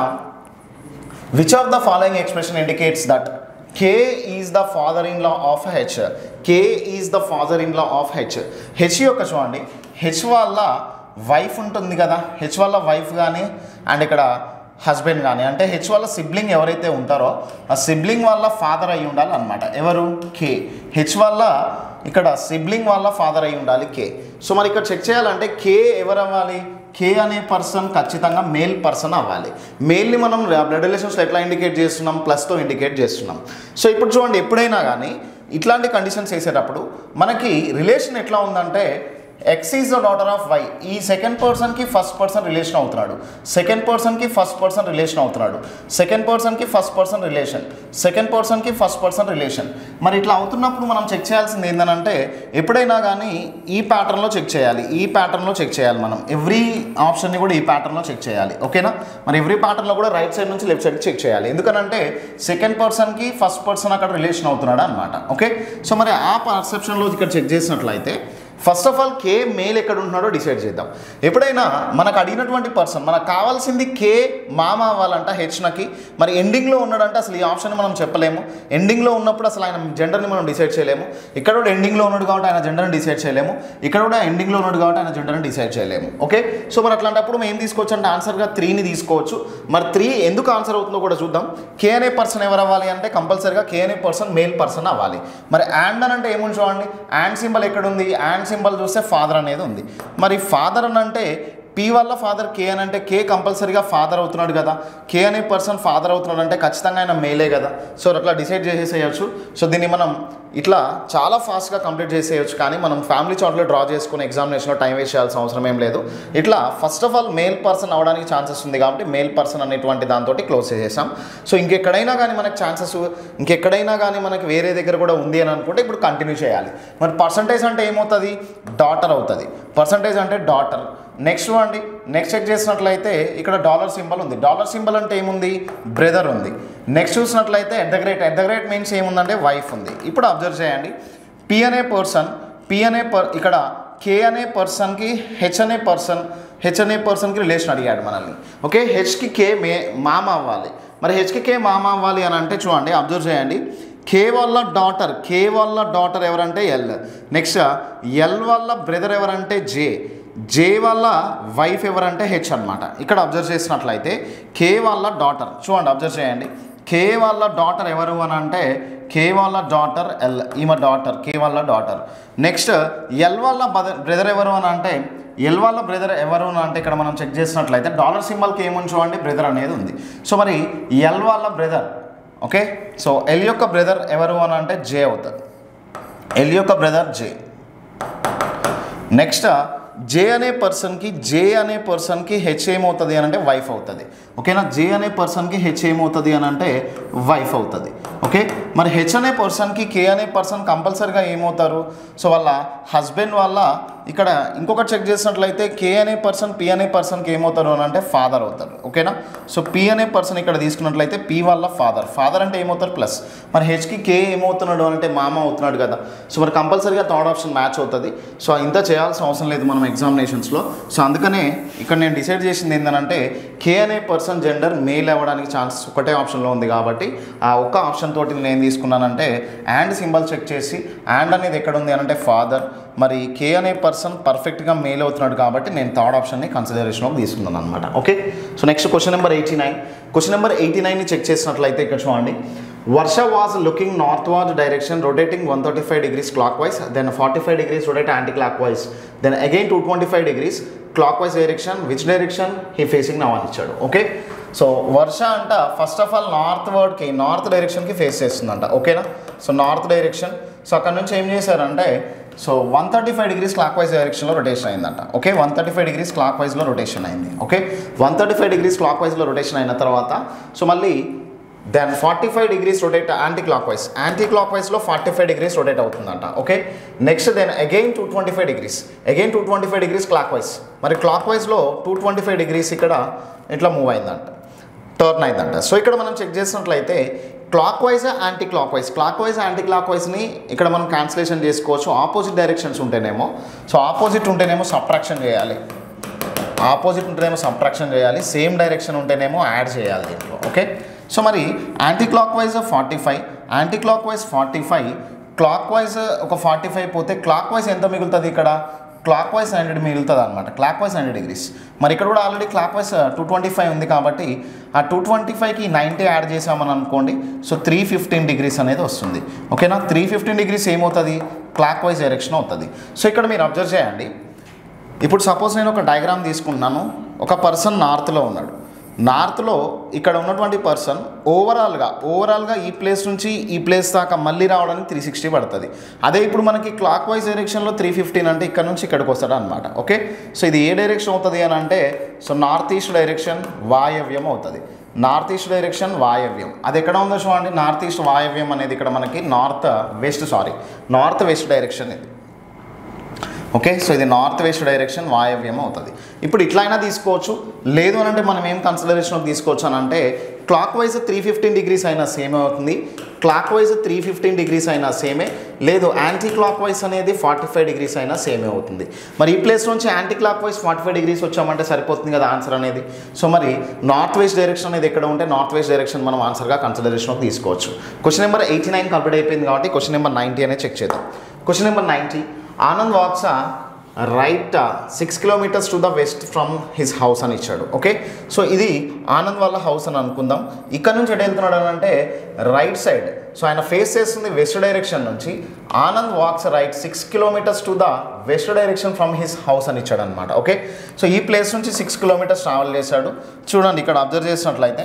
which of the following expression indicates that K is the father in law of H K is the father in law of H H యొక్క చూడండి హెచ్ వల్ల వైఫ్ ఉంటుంది కదా హెచ్ వల్ల వైఫ్ కానీ అండ్ ఇక్కడ హస్బెండ్ కానీ అంటే హెచ్ వల్ల సిబ్లింగ్ ఎవరైతే ఉంటారో ఆ సిబ్లింగ్ వల్ల ఫాదర్ అయి ఉండాలి అనమాట ఎవరు కే హెచ్ వల్ల ఇక్కడ సిబ్లింగ్ వల్ల ఫాదర్ అయి ఉండాలి కే సో మరి ఇక్కడ చెక్ చేయాలంటే కే ఎవరు అవ్వాలి కే అనే పర్సన్ ఖచ్చితంగా మేల్ పర్సన్ అవ్వాలి మేల్ని మనం బ్లడ్ రిలేషన్స్లో ఎట్లా ఇండికేట్ చేస్తున్నాం ప్లస్తో ఇండికేట్ చేస్తున్నాం సో ఇప్పుడు చూడండి ఎప్పుడైనా కానీ ఇట్లాంటి కండిషన్స్ వేసేటప్పుడు మనకి రిలేషన్ ఎట్లా ఉందంటే X is the daughter of Y ఈ సెకండ్ పర్సన్కి ఫస్ట్ పర్సన్ రిలేషన్ అవుతున్నాడు సెకండ్ పర్సన్కి ఫస్ట్ పర్సన్ రిలేషన్ అవుతున్నాడు సెకండ్ పర్సన్కి ఫస్ట్ పర్సన్ రిలేషన్ సెకండ్ పర్సన్కి ఫస్ట్ పర్సన్ రిలేషన్ మరి ఇట్లా అవుతున్నప్పుడు మనం చెక్ చేయాల్సింది ఏంటంటే ఎప్పుడైనా కానీ ఈ ప్యాటర్న్లో చెక్ చేయాలి ఈ ప్యాటర్న్లో చెక్ చేయాలి మనం ఎవ్రీ ఆప్షన్ని కూడా ఈ ప్యాటర్న్లో చెక్ చేయాలి ఓకేనా మరి ఎవ్రీ ప్యాటర్న్లో కూడా రైట్ సైడ్ నుంచి లెఫ్ట్ సైడ్ చెక్ చేయాలి ఎందుకనంటే సెకండ్ పర్సన్కి ఫస్ట్ పర్సన్ అక్కడ రిలేషన్ అవుతున్నాడు అనమాట ఓకే సో మరి ఆ పర్సెప్షన్లో ఇక్కడ చెక్ చేసినట్లయితే first of all K male ఎక్కడ ఉంటున్నాడో డిసైడ్ చేద్దాం ఎప్పుడైనా మనకు అడిగినటువంటి పర్సన్ మనకు కావాల్సింది కే మామ అవ్వాలంట హెచ్నకి మరి ఎండింగ్లో ఉన్నాడంటే అసలు ఈ ఆప్షన్ మనం చెప్పలేము ఎండింగ్లో ఉన్నప్పుడు అసలు ఆయన జెండర్ని మనం డిసైడ్ చేయలేము ఇక్కడ కూడా ఎండింగ్లో ఉన్నాడు కాబట్టి ఆయన జెండర్ని డిసైడ్ చేయలేము ఇక్కడ కూడా ఎండింగ్లో ఉన్నాడు కాబట్టి ఆయన జెండర్ని డిసైడ్ చేయలేము ఓకే సో మరి అట్లాంటప్పుడు మేము ఏం తీసుకోవచ్చు అంటే ఆన్సర్గా త్రీని తీసుకోవచ్చు మరి త్రీ ఎందుకు ఆన్సర్ అవుతుందో కూడా చూద్దాం కే అనే పర్సన్ ఎవరు అవ్వాలి అంటే కంపల్సరీగా కే అనే పర్సన్ మేల్ పర్సన్ అవ్వాలి మరి యాండ్ అని అంటే ఏముంది చూడండి యాండ్ సింబల్ ఎక్కడ ఉంది యాండ్ సింబల్ చూస్తే ఫాదర్ అనేది ఉంది మరి ఫాదర్ అని అంటే పి వల్ల ఫాదర్ కే అని అంటే కే కంపల్సరీగా ఫాదర్ అవుతున్నాడు కదా కే అనే పర్సన్ ఫాదర్ అవుతున్నాడు అంటే ఖచ్చితంగా ఆయన మేలే కదా సో అట్లా డిసైడ్ చేసేసేయచ్చు సో దీన్ని మనం ఇట్లా చాలా ఫాస్ట్గా కంప్లీట్ చేసేయచ్చు కానీ మనం ఫ్యామిలీ చార్ట్లో డ్రా చేసుకుని ఎగ్జామినేషన్లో టైం వేస్ట్ చేయాల్సిన అవసరం ఏం లేదు ఇట్లా first of all male person అవడానికి ఛాన్సెస్ ఉంది కాబట్టి మేల్ పర్సన్ అనేటువంటి దాంతో క్లోజ్ చేసేసాం సో ఇంకెక్కడైనా కానీ మనకు ఛాన్సెస్ ఇంకెక్కడైనా కానీ మనకి వేరే దగ్గర కూడా ఉంది అని అనుకుంటే ఇప్పుడు కంటిన్యూ చేయాలి మరి పర్సంటేజ్ అంటే ఏమవుతుంది డాటర్ అవుతుంది పర్సంటేజ్ అంటే డాటర్ నెక్స్ట్ అండి నెక్స్ట్ చెక్ చేసినట్లయితే ఇక్కడ డాలర్ సింబల్ ఉంది డాలర్ సింబల్ అంటే ఏముంది బ్రదర్ ఉంది నెక్స్ట్ చూసినట్లయితే at the great at the great means ఏముందంటే వైఫ్ ఉంది ఇప్పుడు అబ్జర్వ్ చేయండి పి అనే పర్సన్ పి అనే పర్ ఇక్కడ కే అనే పర్సన్కి హెచ్ అనే పర్సన్ హెచ్ అనే పర్సన్కి రిలేషన్ అడిగాడు మనల్ని ఓకే హెచ్కి కే మే మామ అవ్వాలి మరి హెచ్కి కే మామ అవ్వాలి అని అంటే చూడండి అబ్జర్వ్ చేయండి కే వల్ల డాటర్ కే వల్ల డాటర్ ఎవరంటే ఎల్ నెక్స్ట్ ఎల్ వల్ల బ్రదర్ ఎవరంటే జే జే వల్ల వైఫ్ ఎవరంటే హెచ్ అనమాట ఇక్కడ అబ్జర్వ్ చేసినట్లయితే కే వల్ల డాటర్ చూడండి అబ్జర్వ్ చేయండి కే వాళ్ళ డాటర్ ఎవరు అని అంటే కే వాళ్ళ డాటర్ ఎల్ ఈమె డాటర్ కే వాళ్ళ డాటర్ నెక్స్ట్ ఎల్ వాళ్ళ బ్రదర్ ఎవరు అని అంటే ఎల్ వాళ్ళ బ్రదర్ ఎవరు అని అంటే ఇక్కడ మనం చెక్ చేసినట్లయితే డాలర్ సింబల్కి ఏముంది చూడండి బ్రదర్ అనేది ఉంది సో మరి ఎల్ వాళ్ళ బ్రదర్ ఓకే సో ఎల్ యొక్క బ్రదర్ ఎవరు అని అంటే జే అవుతుంది ఎల్ యొక్క బ్రదర్ జే నెక్స్ట్ జే అనే పర్సన్కి జే అనే పర్సన్కి హెచ్ ఏమవుతుంది అని అంటే వైఫ్ అవుతుంది ఓకేనా జే అనే పర్సన్కి హెచ్ ఏమవుతుంది అని అంటే వైఫ్ అవుతుంది ఓకే మరి హెచ్ అనే పర్సన్కి కే అనే పర్సన్ కంపల్సరీగా ఏమవుతారు సో వాళ్ళ హస్బెండ్ వాళ్ళ ఇక్కడ ఇంకొకటి చెక్ చేసినట్లయితే కే అనే పర్సన్ పి అనే పర్సన్కి ఏమవుతారు అని అంటే ఫాదర్ అవుతారు ఓకేనా సో పి అనే పర్సన్ ఇక్కడ తీసుకున్నట్లయితే పి వాళ్ళ ఫాదర్ ఫాదర్ అంటే ఏమవుతారు ప్లస్ మరి హెచ్కి కే ఏమవుతున్నాడు అని అంటే మామ అవుతున్నాడు కదా సో మరి కంపల్సరీగా థర్డ్ ఆప్షన్ మ్యాచ్ అవుతుంది సో ఇంత చేయాల్సిన అవసరం లేదు మనం ఎగ్జామినేషన్స్లో సో అందుకనే ఇక్కడ నేను డిసైడ్ చేసింది ఏంటంటే కే అనే పర్సన్ జెండర్ మేల్ అవ్వడానికి ఛాన్స్ ఒకటే ఆప్షన్లో ఉంది కాబట్టి ఆ ఒక్క ఆప్షన్ తోటి నేను ఏం తీసుకున్నానంటే అండ్ సింబల్ చెక్ చేసి అండ్ అనేది ఎక్కడ ఉంది అని అంటే ఫాదర్ మరి కే అనే పర్సన్ పర్ఫెక్ట్గా మేల్ అవుతున్నాడు కాబట్టి నేను థర్డ్ ఆప్షన్ని కన్సిడరేషన్లోకి తీసుకున్నాను అనమాట okay so next question number eighty nine question number eighty నైన్ని చెక్ చేసినట్లయితే ఇక్కడ చూడండి Varsha was looking northward direction rotating one thirty five degrees clock wise then forty five degrees rotate clock wise then again two twenty five degrees clockwise direction which direction he facing now అని ఇచ్చాడు okay so Varsha అంట first of all north వర్డ్కి north డైరెక్షన్కి face చేస్తుందంట ఓకేనా so north direction so అక్కడ నుంచి ఏం చేశారంటే so one thirty five degrees clockwise డైరెక్షన్లో రొటేషన్ అయిందంట okay one thirty five degrees క్లాక్ వైజ్లో రొటేషన్ అయింది okay one thirty five degrees క్లాక్ వైజ్లో రొటేషన్ అయిన తర్వాత సో మళ్ళీ then forty five degrees rotate clock wise anti క్లాక్ వైజ్లో ఫార్టీ ఫైవ్ డిగ్రీస్ రొటేట్ అవుతుందంట okay next then again two twenty five degrees again two twenty five degrees clockwise మరి క్లాక్ వైజ్లో టూ ట్వంటీ ఫైవ్ డిగ్రీస్ ఇక్కడ ఇట్లా move అయిందంట turn అయిందంట సో ఇక్కడ మనం చెక్ చేసినట్లయితే clock wise anti anticlockwise clock wise anti క్లాక్ వైజ్ని ఇక్కడ మనం క్యాన్సిలేషన్ చేసుకోవచ్చు ఆపోజిట్ డైరెక్షన్స్ ఉంటేనేమో సో ఆపోజిట్ ఉంటేనేమో సబ్ట్రాక్షన్ చేయాలి ఆపోజిట్ ఉంటేనేమో సబ్ట్రాక్షన్ చేయాలి సేమ్ డైరెక్షన్ ఉంటేనేమో యాడ్ చేయాలి దీంట్లో ఓకే సో మరి anticlockwise forty five anticlockwise forty five clockwise ఒక ఫార్టీ ఫైవ్ పోతే క్లాక్ వైజ్ ఎంత మిగులుతుంది ఇక్కడ క్లాక్ వైజ్ హండ్రెడ్ మిగులుతుంది అనమాట క్లాక్ వైజ్ హండ్రెడ్ డిగ్రీస్ మరి ఇక్కడ కూడా already clockwise two twenty five ఉంది కాబట్టి ఆ టూ ట్వంటీ ఫైవ్కి నైంటీ యాడ్ చేసామని అనుకోండి సో త్రీ ఫిఫ్టీన్ డిగ్రీస్ అనేది వస్తుంది ఓకేనా త్రీ ఫిఫ్టీన్ డిగ్రీస్ ఏమవుతుంది క్లాక్ వైజ్ డైరెక్షన్ అవుతుంది సో ఇక్కడ మీరు అబ్జర్వ్ చేయండి ఇప్పుడు సపోజ్ నేను ఒక డయాగ్రామ్ తీసుకుంటున్నాను ఒక పర్సన్ నార్త్లో ఉన్నాడు నార్త్లో ఇక్కడ ఉన్నటువంటి పర్సన్ ఓవరాల్గా ఓవరాల్గా ఈ ప్లేస్ నుంచి ఈ ప్లేస్ దాకా మళ్ళీ రావడానికి త్రీ సిక్స్టీ పడుతుంది అదే ఇప్పుడు మనకి క్లాక్ వైజ్ డైరెక్షన్లో త్రీ ఫిఫ్టీన్ అంటే ఇక్కడ నుంచి ఇక్కడికి వస్తాడు అనమాట ఓకే సో ఇది ఏ డైరెక్షన్ అవుతుంది అని అంటే సో నార్త్ ఈస్ట్ డైరెక్షన్ వాయవ్యం అవుతుంది నార్త్ ఈస్ట్ డైరెక్షన్ వాయవ్యం అది ఎక్కడ ఉందో చూడండి నార్త్ ఈస్ట్ వాయవ్యం అనేది ఇక్కడ మనకి north west sorry north west direction ఇది ఓకే సో ఇది నార్త్ వెస్ట్ డైరెక్షన్ వాయవ్యం అవుతుంది ఇప్పుడు ఇట్లా అయినా తీసుకోవచ్చు లేదు అని అంటే మనం ఏం కన్సిడరేషన్లోకి తీసుకోవచ్చు అని అంటే clockwise three fifteen degrees అయినా సేమే అవుతుంది clockwise three fifteen degrees అయినా సేమే లేదు యాంటీ క్లాక్ వైజ్ అనేది ఫార్టీ ఫైవ్ డిగ్రీస్ అయినా సేమే అవుతుంది మరి ఈ ప్లేస్ నుంచి anticlockwise forty five degrees వచ్చామంటే సరిపోతుంది కదా ఆన్సర్ అనేది సో మరి నార్త్ వెస్ట్ డైరెక్షన్ అనేది ఎక్కడ ఉంటే నార్త్ వెస్ట్ డైరెక్షన్ మనం ఆన్సర్గా కన్సిడరేషన్లోకి తీసుకోవచ్చు question number eighty nine complete అయిపోయింది కాబట్టి క్వశ్చన్ నెంబర్ నైంటీ అనేది చెక్ చేద్దాం question number ninety Anand walks right six kilometres to the west from his house అని ఇచ్చాడు ఓకే సో ఇది ఆనంద్ వాళ్ళ హౌస్ అని అనుకుందాం ఇక్కడ నుంచి ఎటు వెళ్తున్నాడు అని అంటే రైట్ సైడ్ సో ఆయన ఫేస్ చేస్తుంది వెస్ట్ డైరెక్షన్ నుంచి Anand walks right six kilometres to the west direction from his house అని ఇచ్చాడు అనమాట ఓకే సో ఈ ప్లేస్ నుంచి సిక్స్ కిలోమీటర్స్ ట్రావెల్ చేశాడు చూడండి ఇక్కడ అబ్జర్వ్ చేసినట్లయితే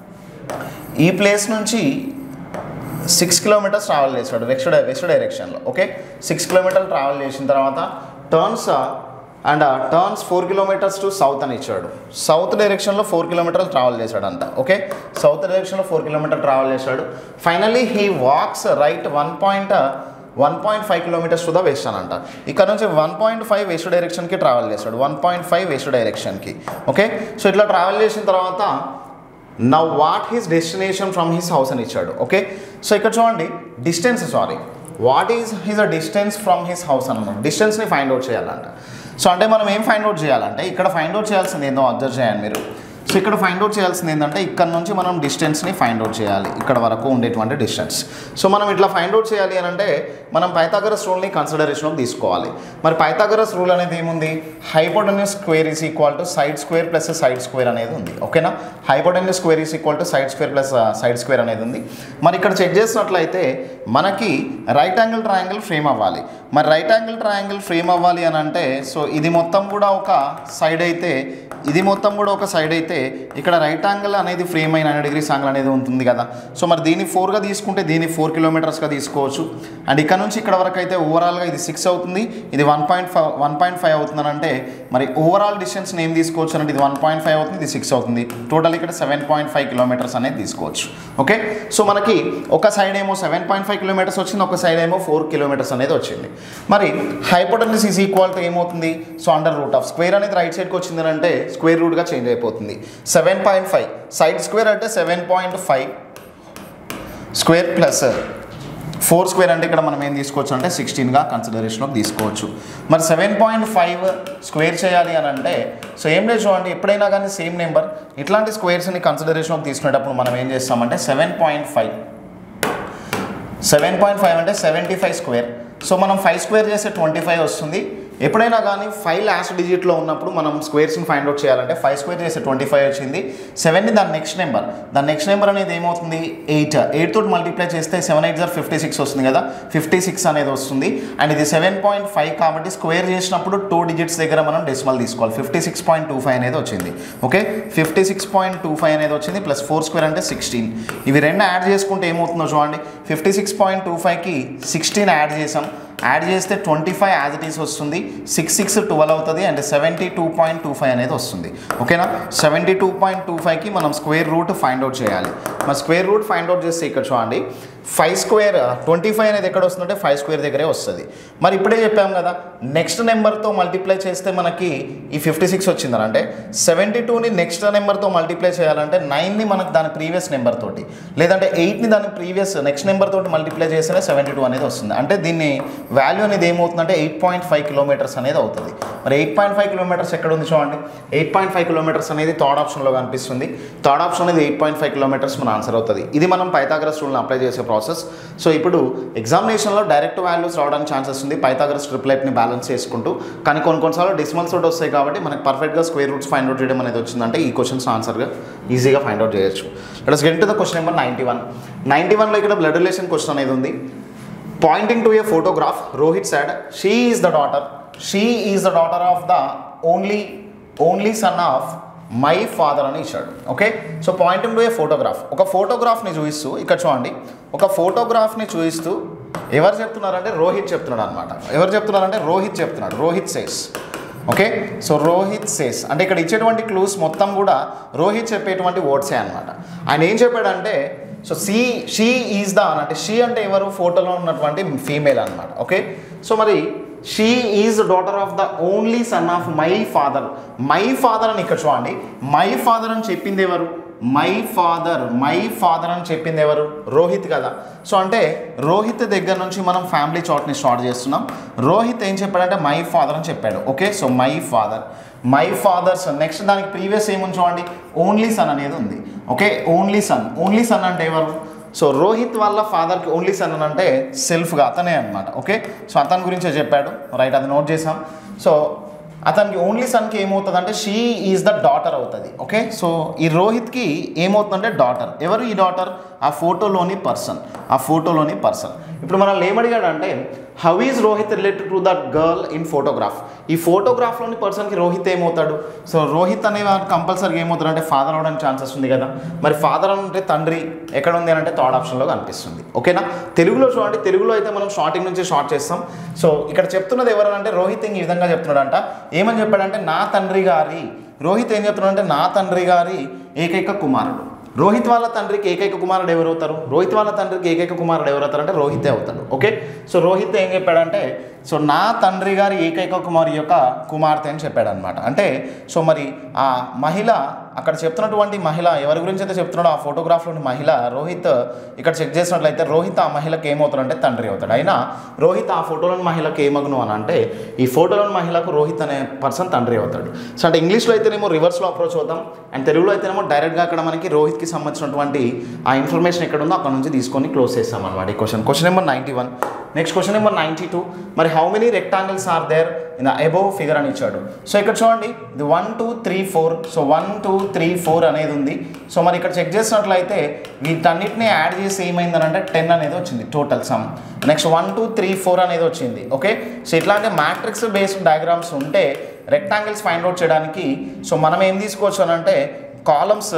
ఈ ప్లేస్ నుంచి సిక్స్ కిలోమీటర్స్ ట్రావెల్ చేశాడు వెస్ట్ డై వెస్ట్ డైరెక్షన్లో ఓకే సిక్స్ కిలోమీటర్లు ట్రావెల్ చేసిన తర్వాత turns and turns four kilometres to south అని ఇచ్చాడు సౌత్ డైరెక్షన్లో ఫోర్ కిలోమీటర్లు ట్రావెల్ చేశాడు అంట ఓకే సౌత్ డైరెక్షన్లో ఫోర్ కిలోమీటర్ ట్రావెల్ చేశాడు finally he walks right one point one point five kilometres to the west అని అంట ఇక్కడ నుంచి వన్ పాయింట్ ఫైవ్ వెస్ట్ డైరెక్షన్కి ట్రావెల్ చేశాడు వన్ పాయింట్ ఫైవ్ వెస్ట్ డైరెక్షన్కి ఓకే సో ఇట్లా ట్రావెల్ చేసిన తర్వాత now what his destination from his house అని ఇచ్చాడు ఓకే సో ఇక్కడ చూడండి distance sorry what is his uh distance from his house అన్నమాట డిస్టెన్స్ని ఫైండ్ అవుట్ చేయాలంట సో అంటే మనం ఏం ఫైండ్ అవుట్ చేయాలంటే ఇక్కడ ఫైండ్ అవుట్ చేయాల్సింది ఏందో అబ్జర్వ్ చేయండి మీరు సో ఇక్కడ ఫైండ్ అవుట్ చేయాల్సింది ఏంటంటే ఇక్కడ నుంచి మనం డిస్టెన్స్ని ఫైండ్ అవుట్ చేయాలి ఇక్కడ వరకు ఉండేటువంటి డిస్టెన్స్ సో మనం ఇట్లా ఫైండ్ అవుట్ చేయాలి అని అంటే మనం పైథాగరస్ రూల్ని కన్సిడరేషన్లోకి తీసుకోవాలి మరి పైథాగరస్ రూల్ అనేది ఏముంది hypotenuse square is equal to side square plus side square అనేది ఉంది ఓకేనా hypotenuse square is equal to side square plus side square అనేది ఉంది మరి ఇక్కడ చెక్ చేసినట్లయితే మనకి రైట్ యాంగిల్ ట్రయాంగిల్ ఫ్రేమ్ అవ్వాలి మరి రైట్ యాంగిల్ ట్రయాంగిల్ ఫ్రేమ్ అవ్వాలి అని అంటే సో ఇది మొత్తం కూడా ఒక సైడ్ అయితే ఇది మొత్తం కూడా ఒక సైడ్ అయితే అయితే ఇక్కడ రైట్ యాంగిల్ అనేది ఫ్రేమ్ అయిన నైన్ డిగ్రీస్ యాంగిల్ అనేది ఉంటుంది కదా సో మరి దీన్ని ఫోర్గా తీసుకుంటే దీన్ని ఫోర్ కిలోమీటర్స్గా తీసుకోవచ్చు అండ్ ఇక్కడ నుంచి ఇక్కడ వరకు అయితే ఓవరాల్గా ఇది సిక్స్ అవుతుంది ఇది one point five one point five అవుతుంది అంటే మరి ఓవరాల్ డిస్టెన్స్ ఏం తీసుకోవచ్చు అంటే ఇది వన్ పాయింట్ ఫైవ్ అవుతుంది ఇది సిక్స్ అవుతుంది టోటల్ ఇక్కడ సెవెన్ పాయింట్ ఫైవ్ కిలోమీటర్స్ అనేది తీసుకోవచ్చు ఓకే సో మనకి ఒక సైడ్ ఏమో సెవెన్ పాయింట్ ఫైవ్ కిలోమీటర్స్ వచ్చింది ఒక సైడ్ ఏమో ఫోర్ కిలోమీటర్స్ అనేది వచ్చింది మరి హైపోటెన్యూస్ ఈజ్ ఈక్వల్ టు ఏమవుతుంది so under root of square అనేది రైట్ సైడ్కి వచ్చింది అంటే స్క్వేర్ రూట్గా చేంజ్ అయిపోతుంది seven point five side square అంటే seven point five square plus four square అంటే ఇక్కడ మనం ఏం తీసుకోవచ్చు అంటే సిక్స్టీన్గా కన్సిడరేషన్లోకి తీసుకోవచ్చు మరి సెవెన్ పాయింట్ ఫైవ్ స్క్వేర్ చేయాలి అని అంటే సో ఏం లేదు చూడండి ఎప్పుడైనా కానీ సేమ్ నెంబర్ ఇట్లాంటి స్క్వేర్స్ని కన్సిడరేషన్లోకి తీసుకునేటప్పుడు మనం ఏం చేస్తామంటే seven point five seven point five అంటే సెవెంటీ ఫైవ్ స్క్వేర్ సో మనం ఫైవ్ స్క్వేర్ చేస్తే ట్వంటీ ఫైవ్ వస్తుంది ఎప్పుడైనా కానీ ఫైవ్ లాస్ట్ డిజిట్లో ఉన్నప్పుడు మనం స్క్వేర్స్ని ఫైండ్ అవుట్ చేయాలంటే ఫైవ్ స్క్వేర్ చేస్తే ట్వంటీ ఫైవ్ వచ్చింది సెవెన్ని దాని నెక్స్ట్ నెంబర్ దాని నెక్స్ట్ నెంబర్ అనేది ఏమవుతుంది ఎయిట్ ఎయిట్ తోటి మల్టిప్లై చేస్తే సెవెన్ ఎయిట్ జార్ ఫిఫ్టీ సిక్స్ వస్తుంది కదా ఫిఫ్టీ సిక్స్ అనేది వస్తుంది అండ్ ఇది సెవెన్ పాయింట్ ఫైవ్ కాబట్టి స్క్వేర్ చేసినప్పుడు టూ డిజిట్స్ దగ్గర మనం డెసిమల్ తీసుకోవాలి fifty six point two five అనేది వచ్చింది okay fifty six point two five అనేది వచ్చింది ప్లస్ ఫోర్ స్క్వేర్ అంటే సిక్స్టీన్ ఇవి రెండు యాడ్ చేసుకుంటే ఏమవుతుందో చూడండి ఫిఫ్టీ సిక్స్ పాయింట్ టూ ఫైవ్కి సిక్స్టీన్ యాడ్ చేసాం యాడ్ చేస్తే twenty five as it is వస్తుంది సిక్స్ సిక్స్ ట్వెల్వ్ అవుతుంది and seventy two point two five అనేది వస్తుంది ఓకేనా సెవెంటీ టూ పాయింట్ టూ ఫైవ్కి మనం స్క్వేర్ రూట్ ఫైండ్ అవుట్ చేయాలి మరి స్క్వేర్ రూట్ ఫైండ్ అవుట్ చేస్తే ఇక్కడ చూడండి ఫైవ్ స్క్వేర్ ట్వంటీ ఫైవ్ అనేది ఎక్కడ వస్తుందంటే ఫైవ్ స్క్వేర్ దగ్గరే వస్తుంది మరి ఇప్పుడే చెప్పాం కదా నెక్స్ట్ నెంబర్తో మల్టిప్లై చేస్తే మనకి ఈ ఫిఫ్టీ సిక్స్ వచ్చిందని అంటే సెవెంటీ టూని నెక్స్ట్ నెంబర్తో మల్టిప్లై చేయాలంటే నైన్ని మనకు దాని ప్రీవియస్ నెంబర్ తోటి లేదంటే ఎయిట్ని దాని ప్రీవియస్ నెక్స్ట్ నెంబర్ తోటి మల్టిప్లై చేస్తేనే సెవెంటీ టూ అనేది వస్తుంది అంటే దీన్ని వాల్యూ అనేది ఏమవుతుందంటే ఎయిట్ పాయింట్ ఫైవ్ కిలోమీటర్స్ అనేది అవుతుంది మరి ఎయిట్ పాయింట్ ఫైవ్ కిలోమీటర్స్ ఎక్కడ ఉంది చూడండి ఎయిట్ పాయింట్ ఫైవ్ కిలోమీటర్స్ అనేది థర్డ్ ఆప్షన్లో కనిపిస్తుంది థర్డ్ ఆప్షన్ అనేది ఎయిట్ పాయింట్ ఫైవ్ కిలోమీటర్స్ మన ఆన్సర్ అవుతుంది ఇది మనం పైథాగరస్ రూల్ని అప్లై చేసే ప్రాసెస్ సో ఇప్పుడు ఎగ్జామినేషన్లో డైరెక్ట్ వాల్యూస్ రావడానికి ఛాన్సెస్ ఉంది పైథాగరస్ ట్రిప్లెట్ని బ్యాలెన్స్ చేసుకుంటూ కానీ కొన్ని కొన్నిసార్లు డిసిమల్స్ తోటి వస్తాయి కాబట్టి మనకి పర్ఫెక్ట్గా స్క్వేర్ రూట్స్ ఫైండ్ అవుట్ చేయడం అనేది వచ్చిందంటే ఈ క్వశ్చన్స్ ఆన్సర్గా ఈజీగా ఫైండ్ అవుట్ చేయొచ్చు let's get to the question number ninety one ninety వన్లో ఇక్కడ బ్లడ్ రిలేషన్ క్వశ్చన్ అనేది ఉంది pointing to a photograph Rohit said she is the daughter she is the daughter of the only only son of my father అని ఇచ్చాడు okay so pointing to a photograph ఒక ఫోటోగ్రాఫ్ని చూపిస్తూ ఇక్కడ చూడండి ఒక ఫోటోగ్రాఫ్ని చూపిస్తూ ఎవరు చెప్తున్నారంటే రోహిత్ చెప్తున్నాడు అనమాట ఎవరు చెప్తున్నారంటే రోహిత్ చెప్తున్నాడు Rohit says okay so Rohit says అంటే ఇక్కడ ఇచ్చేటువంటి క్లూస్ మొత్తం కూడా రోహిత్ చెప్పేటువంటి వర్డ్సే అనమాట ఆయన ఏం చెప్పాడంటే so see she is the అంటే షీ అంటే ఎవరు ఫోటోలో ఉన్నటువంటి ఫీమేల్ అనమాట ఓకే సో మరి she is daughter of the only son of my father my father అని ఇక్కడ చూడండి మై ఫాదర్ అని చెప్పింది ఎవరు మై ఫాదర్ మై ఫాదర్ అని చెప్పింది ఎవరు రోహిత్ కదా సో అంటే రోహిత్ దగ్గర నుంచి మనం ఫ్యామిలీ చాట్ని స్టార్ట్ చేస్తున్నాం రోహిత్ ఏం చెప్పాడంటే మై ఫాదర్ అని చెప్పాడు okay so my father my father's next దానికి ప్రీవియస్ ఏముంది చూడండి ఓన్లీ సన్ అనేది ఉంది okay only son only son అంటే ఎవరు సో రోహిత్ వాళ్ళ ఫాదర్కి ఓన్లీ సన్ అని అంటే సెల్ఫ్గా అతనే అనమాట ఓకే సో అతని గురించే చెప్పాడు రైట్ అది నోట్ చేసాం సో అతనికి ఓన్లీ సన్కి ఏమవుతుంది అంటే షీ ఈజ్ ద డాటర్ అవుతుంది ఓకే సో ఈ రోహిత్కి ఏమవుతుందంటే డాటర్ ఎవరు ఈ డాటర్ ఆ ఫోటోలోని పర్సన్ ఆ ఫోటోలోని పర్సన్ ఇప్పుడు మనల్ని ఏమడిగాడంటే how is Rohit related to that girl in photograph ఈ ఫోటోగ్రాఫ్లోని పర్సన్కి రోహిత్ ఏమవుతాడు సో రోహిత్ అనే వాడు కంపల్సరీగా ఏమవుతాడు అంటే ఫాదర్ అవడానికి ఛాన్సెస్ ఉంది కదా మరి ఫాదర్ అంటే తండ్రి ఎక్కడ ఉంది అని అంటే థర్డ్ ఆప్షన్లో కనిపిస్తుంది ఓకేనా తెలుగులో చూడండి తెలుగులో అయితే మనం స్టార్టింగ్ నుంచి షార్ట్ చేస్తాం సో ఇక్కడ చెప్తున్నది ఎవరనంటే రోహిత్ ఈ విధంగా చెప్తున్నాడంట ఏమని చెప్పాడంటే నా తండ్రి గారి రోహిత్ ఏం చెప్తున్నాడంటే నా తండ్రి గారి ఏకైక కుమారుడు రోహిత్ వాళ్ళ తండ్రికి ఏకైక కుమారుడు ఎవరు అవుతారు రోహిత్ వాళ్ళ తండ్రికి ఏకైక కుమారుడు ఎవరు అవుతారు అంటే రోహితే అవుతాడు ఓకే సో రోహిత్ ఏం చెప్పాడంటే సో నా తండ్రి గారి ఏకైక కుమారి యొక్క కుమార్తె అని చెప్పాడు అనమాట అంటే సో మరి ఆ మహిళ అక్కడ చెప్తున్నటువంటి మహిళ ఎవరి గురించి అయితే చెప్తున్నాడో ఆ ఫోటోగ్రాఫ్లోని మహిళ రోహిత్ ఇక్కడ చెక్ చేసినట్లయితే రోహిత్ ఆ మహిళకి ఏమవుతాడంటే తండ్రి అవుతాడు అయినా రోహిత్ ఆ ఫోటోలోని మహిళకి ఏమగును అని అంటే ఈ ఫోటోలోని మహిళకు రోహిత్ అనే పర్సన్ తండ్రి అవుతాడు సో అంటే ఇంగ్లీష్లో అయితేనేమో రివర్స్లో అప్రోచ్ అవుతాం అండ్ తెలుగులో అయితేనేమో డైరెక్ట్గా అక్కడ మనకి రోహిత్కి సంబంధించినటువంటి ఆ ఇన్ఫర్మేషన్ ఎక్కడ ఉందో అక్కడ నుంచి తీసుకొని క్లోజ్ చేస్తాం అనమాట ఈ question question number ninety one next question number ninety two మరి how many rectangles are there in the above figure అని ఇచ్చాడు సో ఇక్కడ చూడండి ఇది one two three four so one two three four అనేది ఉంది సో మరి ఇక్కడ చెక్ చేసినట్లయితే వీటన్నిటిని యాడ్ చేసి ఏమైందని అంటే టెన్ అనేది వచ్చింది total sum next one two three four అనేది వచ్చింది ఓకే సో ఇట్లాంటి మ్యాట్రిక్స్ బేస్డ్ డయాగ్రామ్స్ ఉంటే రెక్టాంగిల్స్ ఫైండ్ అవుట్ చేయడానికి సో మనం ఏం తీసుకోవచ్చు అని అంటే కాలమ్స్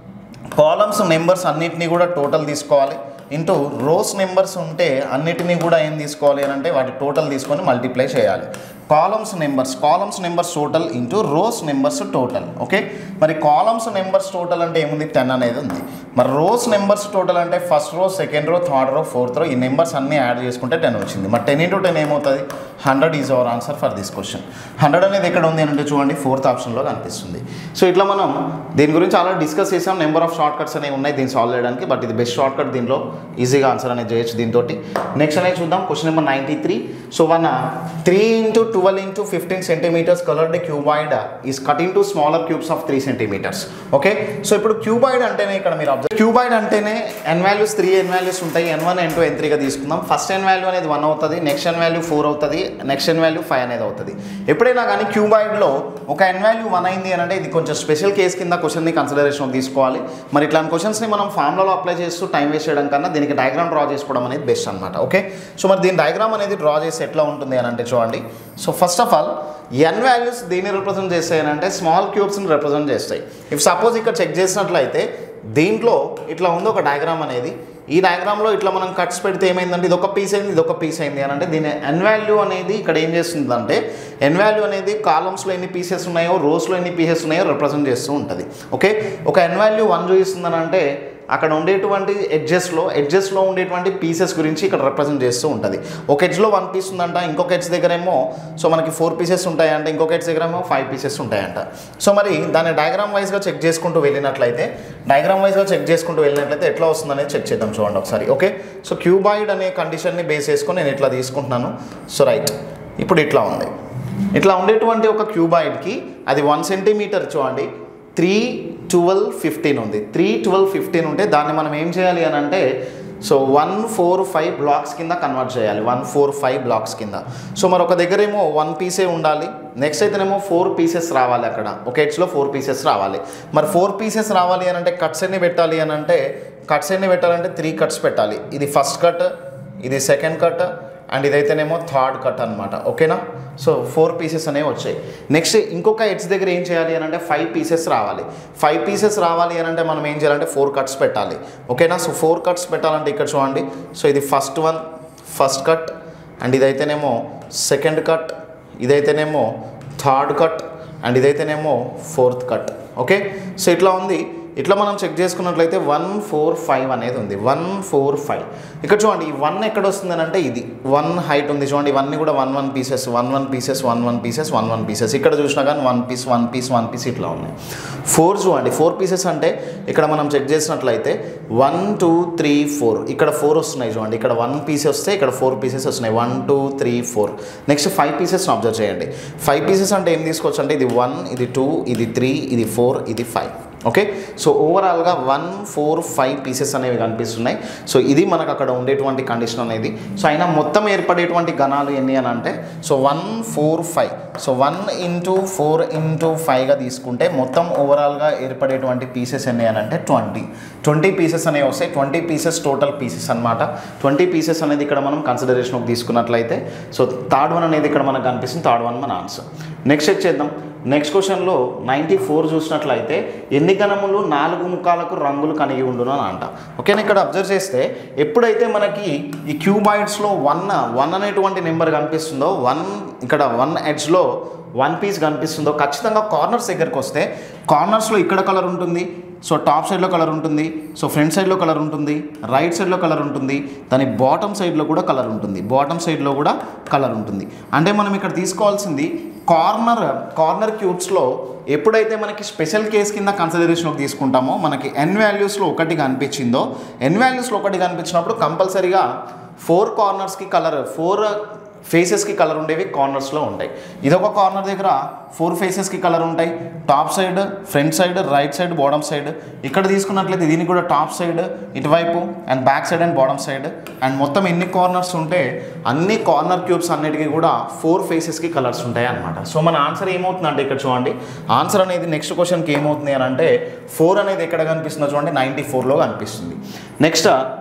కాలమ్స్ నెంబర్స్ అన్నిటినీ కూడా టోటల్ తీసుకోవాలి ఇంటూ రోస్ నెంబర్స్ ఉంటే అన్నిటినీ కూడా ఏం తీసుకోవాలి అని అంటే వాటి టోటల్ తీసుకొని మల్టిప్లై చేయాలి columns numbers columns numbers total into rows numbers total okay మరి కాలమ్స్ నెంబర్స్ టోటల్ అంటే ఏముంది టెన్ అనేది ఉంది మరి రోస్ నెంబర్స్ టోటల్ అంటే first row second row third row fourth row ఈ నెంబర్స్ అన్నీ యాడ్ చేసుకుంటే టెన్ వచ్చింది మరి టెన్ ఇంటూ టెన్ ఏమవుతుంది hundred is our answer for this question hundred అనేది ఎక్కడ ఉంది అంటే చూడండి ఫోర్త్ ఆప్షన్లో కనిపిస్తుంది సో ఇట్లా మనం దీని గురించి ఆల్రెడీ డిస్కస్ చేసాం నెంబర్ ఆఫ్ షార్ట్ కట్స్ అనేవి ఉన్నాయి దీన్ని సాల్వ్ చేయడానికి బట్ ఇది బెస్ట్ షార్ట్ కట్ దీనిలో ఈజీగా ఆన్సర్ అనేది చేయొచ్చు దీంతో నెక్స్ట్ అనేది చూద్దాం question number ninety three so one three into twelve into fifteen centimetres coloured cuboid is cut into smaller cubes of three centimetres okay so ఇప్పుడు క్యూబాయిడ్ అంటేనే ఇక్కడ మీరు అబ్జర్వ్ క్యూబాయిడ్ అంటేనే N values three N values ఉంటాయి N one N two N త్రీగా తీసుకుందాం first N value అనేది one అవుతుంది నెక్స్ట్ ఎన్ వాల్యూ ఫోర్ అవుతుంది నెక్స్ట్ ఎన్ వాల్యూ ఫైవ్ అనేది అవుతుంది ఎప్పుడైనా కానీ క్యూబాయిడ్లో ఒక ఎన్ వాల్యూ వన్ అయింది అని అంటే ఇది కొంచెం స్పెషల్ కేస్ కింద క్వశ్చన్ని కన్సిడరేషన్ తీసుకోవాలి మరి ఇట్లాంటి క్వశ్చన్స్ని మనం ఫార్ములాలో అప్లై చేస్తూ టైం వేస్ట్ చేయడం కన్నా దీనికి డయాగ్రామ్ డ్రా చేసుకోవడం అనేది బెస్ట్ అనమాట ఓకే సో మరి దీని డయాగ్రామ్ అనేది డ్రా చేసి ఎట్లా ఉంటుంది అని అంటే చూడండి so first of all N values దీన్ని రిప్రజెంట్ చేస్తాయి అని అంటే స్మాల్ క్యూబ్స్ని రిప్రజెంట్ చేస్తాయి ఇఫ్ సపోజ్ ఇక్కడ చెక్ చేసినట్లయితే దీంట్లో ఇట్లా ఉంది ఒక డయాగ్రామ్ అనేది ఈ డయాగ్రామ్లో ఇట్లా మనం కట్స్ పెడితే ఏమైందంటే ఇది ఒక పీస్ అయింది ఇది ఒక పీస్ అయింది అని అంటే దీని ఎన్ వాల్యూ అనేది ఇక్కడ ఏం చేస్తుందంటే ఎన్ వాల్యూ అనేది కాలమ్స్లో ఎన్ని పీసెస్ ఉన్నాయో రోస్లో ఎన్ని పీసెస్ ఉన్నాయో రిప్రజెంట్ చేస్తూ ఉంటుంది ఓకే ఒక ఎన్ వాల్యూ వన్ చూపిస్తుందని అంటే అక్కడ ఉండేటువంటి ఎడ్జెస్లో ఎడ్జెస్లో ఉండేటువంటి పీసెస్ గురించి ఇక్కడ రిప్రజెంట్ చేస్తూ ఉంటుంది ఒక ఎడ్జ్లో వన్ పీస్ ఉందంట ఇంకొక ఎడ్జ్ దగ్గర ఏమో సో మనకి ఫోర్ పీసెస్ ఉంటాయంట ఇంకొక ఎడ్జ్ దగ్గర ఏమో ఫైవ్ పీసెస్ ఉంటాయంట సో మరి దాన్ని డయాగ్రామ్ వైజ్గా చెక్ చేసుకుంటూ వెళ్ళినట్లయితే డయాగ్రామ్ వైజ్గా చెక్ చేసుకుంటూ వెళ్ళినట్లయితే ఎట్లా వస్తుందనేది చెక్ చేద్దాం చూడండి ఒకసారి ఓకే సో క్యూబాయిడ్ అనే కండిషన్ని బేస్ చేసుకొని నేను ఇట్లా తీసుకుంటున్నాను సో రైట్ ఇప్పుడు ఇట్లా ఉంది ఇట్లా ఉండేటువంటి ఒక క్యూబాయిడ్కి అది వన్ సెంటీమీటర్ చూడండి త్రీ ట్వెల్వ్ ఫిఫ్టీన్ ఉంది త్రీ ట్వెల్వ్ ఫిఫ్టీన్ ఉంటే దాన్ని మనం ఏం చేయాలి అని అంటే so one four five blocks కింద కన్వర్ట్ చేయాలి వన్ ఫోర్ ఫైవ్ బ్లాక్స్ కింద సో మరి ఒక దగ్గర ఏమో వన్ పీసే ఉండాలి నెక్స్ట్ అయితేనేమో ఫోర్ పీసెస్ రావాలి అక్కడ ఒక ఎడ్జ్లో ఫోర్ పీసెస్ రావాలి మరి ఫోర్ పీసెస్ రావాలి అని అంటే కట్స్ ఎన్ని పెట్టాలి అని అంటే కట్స్ ఎన్ని పెట్టాలంటే త్రీ కట్స్ పెట్టాలి ఇది ఫస్ట్ కట్ ఇది సెకండ్ కట్ అండ్ ఇదైతేనేమో థర్డ్ కట్ అనమాట ఓకేనా సో ఫోర్ పీసెస్ అనేవి వచ్చాయి నెక్స్ట్ ఇంకొక ఎడ్జ్ దగ్గర ఏం చేయాలి అని అంటే ఫైవ్ పీసెస్ రావాలి ఫైవ్ పీసెస్ రావాలి అని అంటే మనం ఏం చేయాలంటే ఫోర్ కట్స్ పెట్టాలి ఓకేనా సో ఫోర్ కట్స్ పెట్టాలంటే ఇక్కడ చూడండి సో ఇది first one first cut and ఇదైతేనేమో సెకండ్ కట్ ఇదైతేనేమో థర్డ్ కట్ అండ్ ఇదైతేనేమో ఫోర్త్ కట్ ఓకే సో ఇట్లా ఉంది ఇట్లా మనం చెక్ చేసుకున్నట్లయితే వన్ ఫోర్ ఫైవ్ అనేది ఉంది వన్ ఫోర్ ఫైవ్ ఇక్కడ చూడండి ఈ వన్ ఎక్కడ వస్తుందని అంటే ఇది వన్ హైట్ ఉంది చూడండి ఇవన్నీ కూడా one one pieces one one pieces one one pieces one one pieces ఇక్కడ చూసినా కానీ one piece one piece one piece ఇట్లా ఉన్నాయి ఫోర్ చూడండి ఫోర్ పీసెస్ అంటే ఇక్కడ మనం చెక్ చేసినట్లయితే వన్ టూ త్రీ ఫోర్ ఇక్కడ ఫోర్ వస్తున్నాయి చూడండి ఇక్కడ వన్ పీస్ వస్తే ఇక్కడ ఫోర్ పీసెస్ వస్తున్నాయి one two three four next five పీసెస్ని అబ్జర్వ్ చేయండి ఫైవ్ పీసెస్ అంటే ఏం తీసుకోవచ్చు అంటే ఇది వన్ ఇది టూ ఇది త్రీ ఇది ఫోర్ ఇది ఫైవ్ ఓకే సో ఓవరాల్గా వన్ ఫోర్ ఫైవ్ పీసెస్ అనేవి కనిపిస్తున్నాయి సో ఇది మనకు అక్కడ ఉండేటువంటి కండిషన్ అనేది సో అయినా మొత్తం ఏర్పడేటువంటి గణాలు ఎన్ని అని అంటే so one four five so one into four into ఫైవ్గా తీసుకుంటే మొత్తం ఓవరాల్గా ఏర్పడేటువంటి పీసెస్ ఎన్ని అని అంటే ట్వంటీ ట్వంటీ పీసెస్ అనేవి వస్తాయి ట్వంటీ పీసెస్ టోటల్ పీసెస్ అనమాట ట్వంటీ పీసెస్ అనేది ఇక్కడ మనం కన్సిడరేషన్కి తీసుకున్నట్లయితే సో థర్డ్ వన్ అనేది ఇక్కడ మనకు కనిపిస్తుంది థర్డ్ వన్ మన ఆన్సర్ నెక్స్ట్ చెక్ చేద్దాం నెక్స్ట్ క్వశ్చన్లో నైంటీ ఫోర్ చూసినట్లయితే ఎన్ని గణములు నాలుగు ముఖాలకు రంగులు కలిగి ఉండును అని అంట ఓకేనా ఇక్కడ అబ్జర్వ్ చేస్తే ఎప్పుడైతే మనకి ఈ క్యూబాయిడ్స్లో వన్ వన్ అనేటువంటి నెంబర్ కనిపిస్తుందో వన్ ఇక్కడ వన్ ఎడ్జ్లో వన్ పీస్ కనిపిస్తుందో ఖచ్చితంగా కార్నర్స్ దగ్గరికి వస్తే కార్నర్స్లో ఇక్కడ కలర్ ఉంటుంది సో టాప్ సైడ్లో కలర్ ఉంటుంది సో ఫ్రంట్ సైడ్లో కలర్ ఉంటుంది రైట్ సైడ్లో కలర్ ఉంటుంది దాని బాటమ్ సైడ్లో కూడా కలర్ ఉంటుంది బాటమ్ సైడ్లో కూడా కలర్ ఉంటుంది అంటే మనం ఇక్కడ తీసుకోవాల్సింది కార్నర్ కార్నర్ క్యూబ్స్లో ఎప్పుడైతే మనకి స్పెషల్ కేస్ కింద కన్సిడరేషన్లోకి తీసుకుంటామో మనకి ఎన్ వాల్యూస్లో ఒకటి కనిపించిందో ఎన్ వాల్యూస్లో ఒకటి కనిపించినప్పుడు కంపల్సరీగా ఫోర్ కార్నర్స్కి కలర్ ఫోర్ ఫేసెస్కి కలర్ ఉండేవి కార్నర్స్లో ఉంటాయి ఇదొక కార్నర్ దగ్గర ఫోర్ ఫేసెస్కి కలర్ ఉంటాయి top side front side right side bottom side ఇక్కడ తీసుకున్నట్లయితే దీనికి కూడా టాప్ సైడ్ ఇటువైపు and back side and bottom side and మొత్తం ఎన్ని కార్నర్స్ ఉంటే అన్ని కార్నర్ క్యూబ్స్ అన్నిటికీ కూడా ఫోర్ ఫేసెస్కి కలర్స్ ఉంటాయి అనమాట సో మన ఆన్సర్ ఏమవుతుందంటే ఇక్కడ చూడండి ఆన్సర్ అనేది నెక్స్ట్ క్వశ్చన్కి ఏమవుతుంది అని అంటే ఫోర్ అనేది ఎక్కడ కనిపిస్తుందో చూడండి నైంటీ ఫోర్లో కనిపిస్తుంది next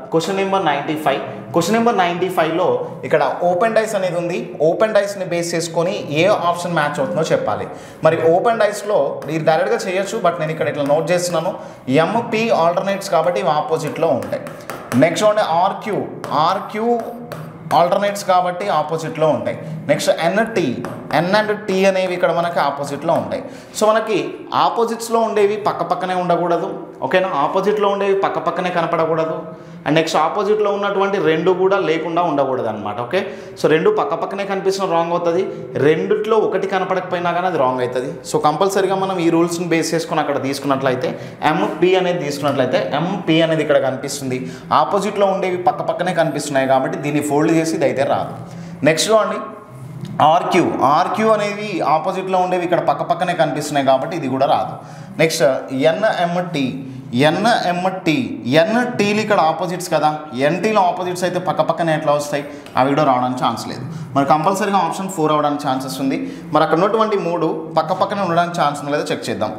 question number ninety five question number ninety ఫైవ్లో ఇక్కడ ఓపెన్ డైస్ అనేది ఉంది ఓపెన్ డైస్ని బేస్ చేసుకొని ఏ ఆప్షన్ మ్యాచ్ అవుతుందో చెప్పాలి మరి ఓపెన్ డైస్లో మీరు డైరెక్ట్గా చేయొచ్చు బట్ నేను ఇక్కడ ఇట్లా నోట్ చేస్తున్నాను ఎంపీ ఆల్టర్నేట్స్ కాబట్టి ఇవి ఆపోజిట్లో ఉంటాయి నెక్స్ట్ ఉండే ఆర్క్యూ ఆర్క్యూ ఆల్టర్నేట్స్ కాబట్టి ఆపోజిట్లో ఉంటాయి next N T N and T అనేవి ఇక్కడ మనకి ఆపోజిట్లో ఉంటాయి సో మనకి ఆపోజిట్స్లో ఉండేవి పక్క పక్కనే ఉండకూడదు ఓకేనా ఆపోజిట్లో ఉండేవి పక్క పక్కనే కనపడకూడదు అండ్ నెక్స్ట్ ఆపోజిట్లో ఉన్నటువంటి రెండు కూడా లేకుండా ఉండకూడదు అనమాట ఓకే సో రెండు పక్క పక్కనే కనిపించిన రాంగ్ అవుతుంది రెండిట్లో ఒకటి కనపడకపోయినా కానీ అది రాంగ్ అవుతుంది సో కంపల్సరీగా మనం ఈ రూల్స్ని బేస్ చేసుకుని అక్కడ తీసుకున్నట్లయితే ఎంపీ అనేది తీసుకున్నట్లయితే ఎంపీ అనేది ఇక్కడ కనిపిస్తుంది ఆపోజిట్లో ఉండేవి పక్క పక్కనే కనిపిస్తున్నాయి కాబట్టి దీన్ని ఫోల్డ్ చేసి ఇది అయితే రాదు నెక్స్ట్ అండి ఆర్క్యూ ఆర్క్యూ అనేవి ఆపోజిట్లో ఉండేవి ఇక్కడ పక్క పక్కనే కనిపిస్తున్నాయి కాబట్టి ఇది కూడా రాదు నెక్స్ట్ ఎన్ఎంటి ఎన్ఎంటి ఎన్టీలు ఇక్కడ ఆపోజిట్స్ కదా ఎన్టీలో ఆపోజిట్స్ అయితే పక్క పక్కనే ఎట్లా వస్తాయి అవి కూడా రావడానికి ఛాన్స్ లేదు మరి కంపల్సరీగా ఆప్షన్ ఫోర్ అవ్వడానికి ఛాన్సెస్ ఉంది మరి అక్కడ ఉన్నటువంటి మూడు పక్క పక్కనే ఉండడానికి ఛాన్స్ ఉందో లేదో చెక్ చేద్దాం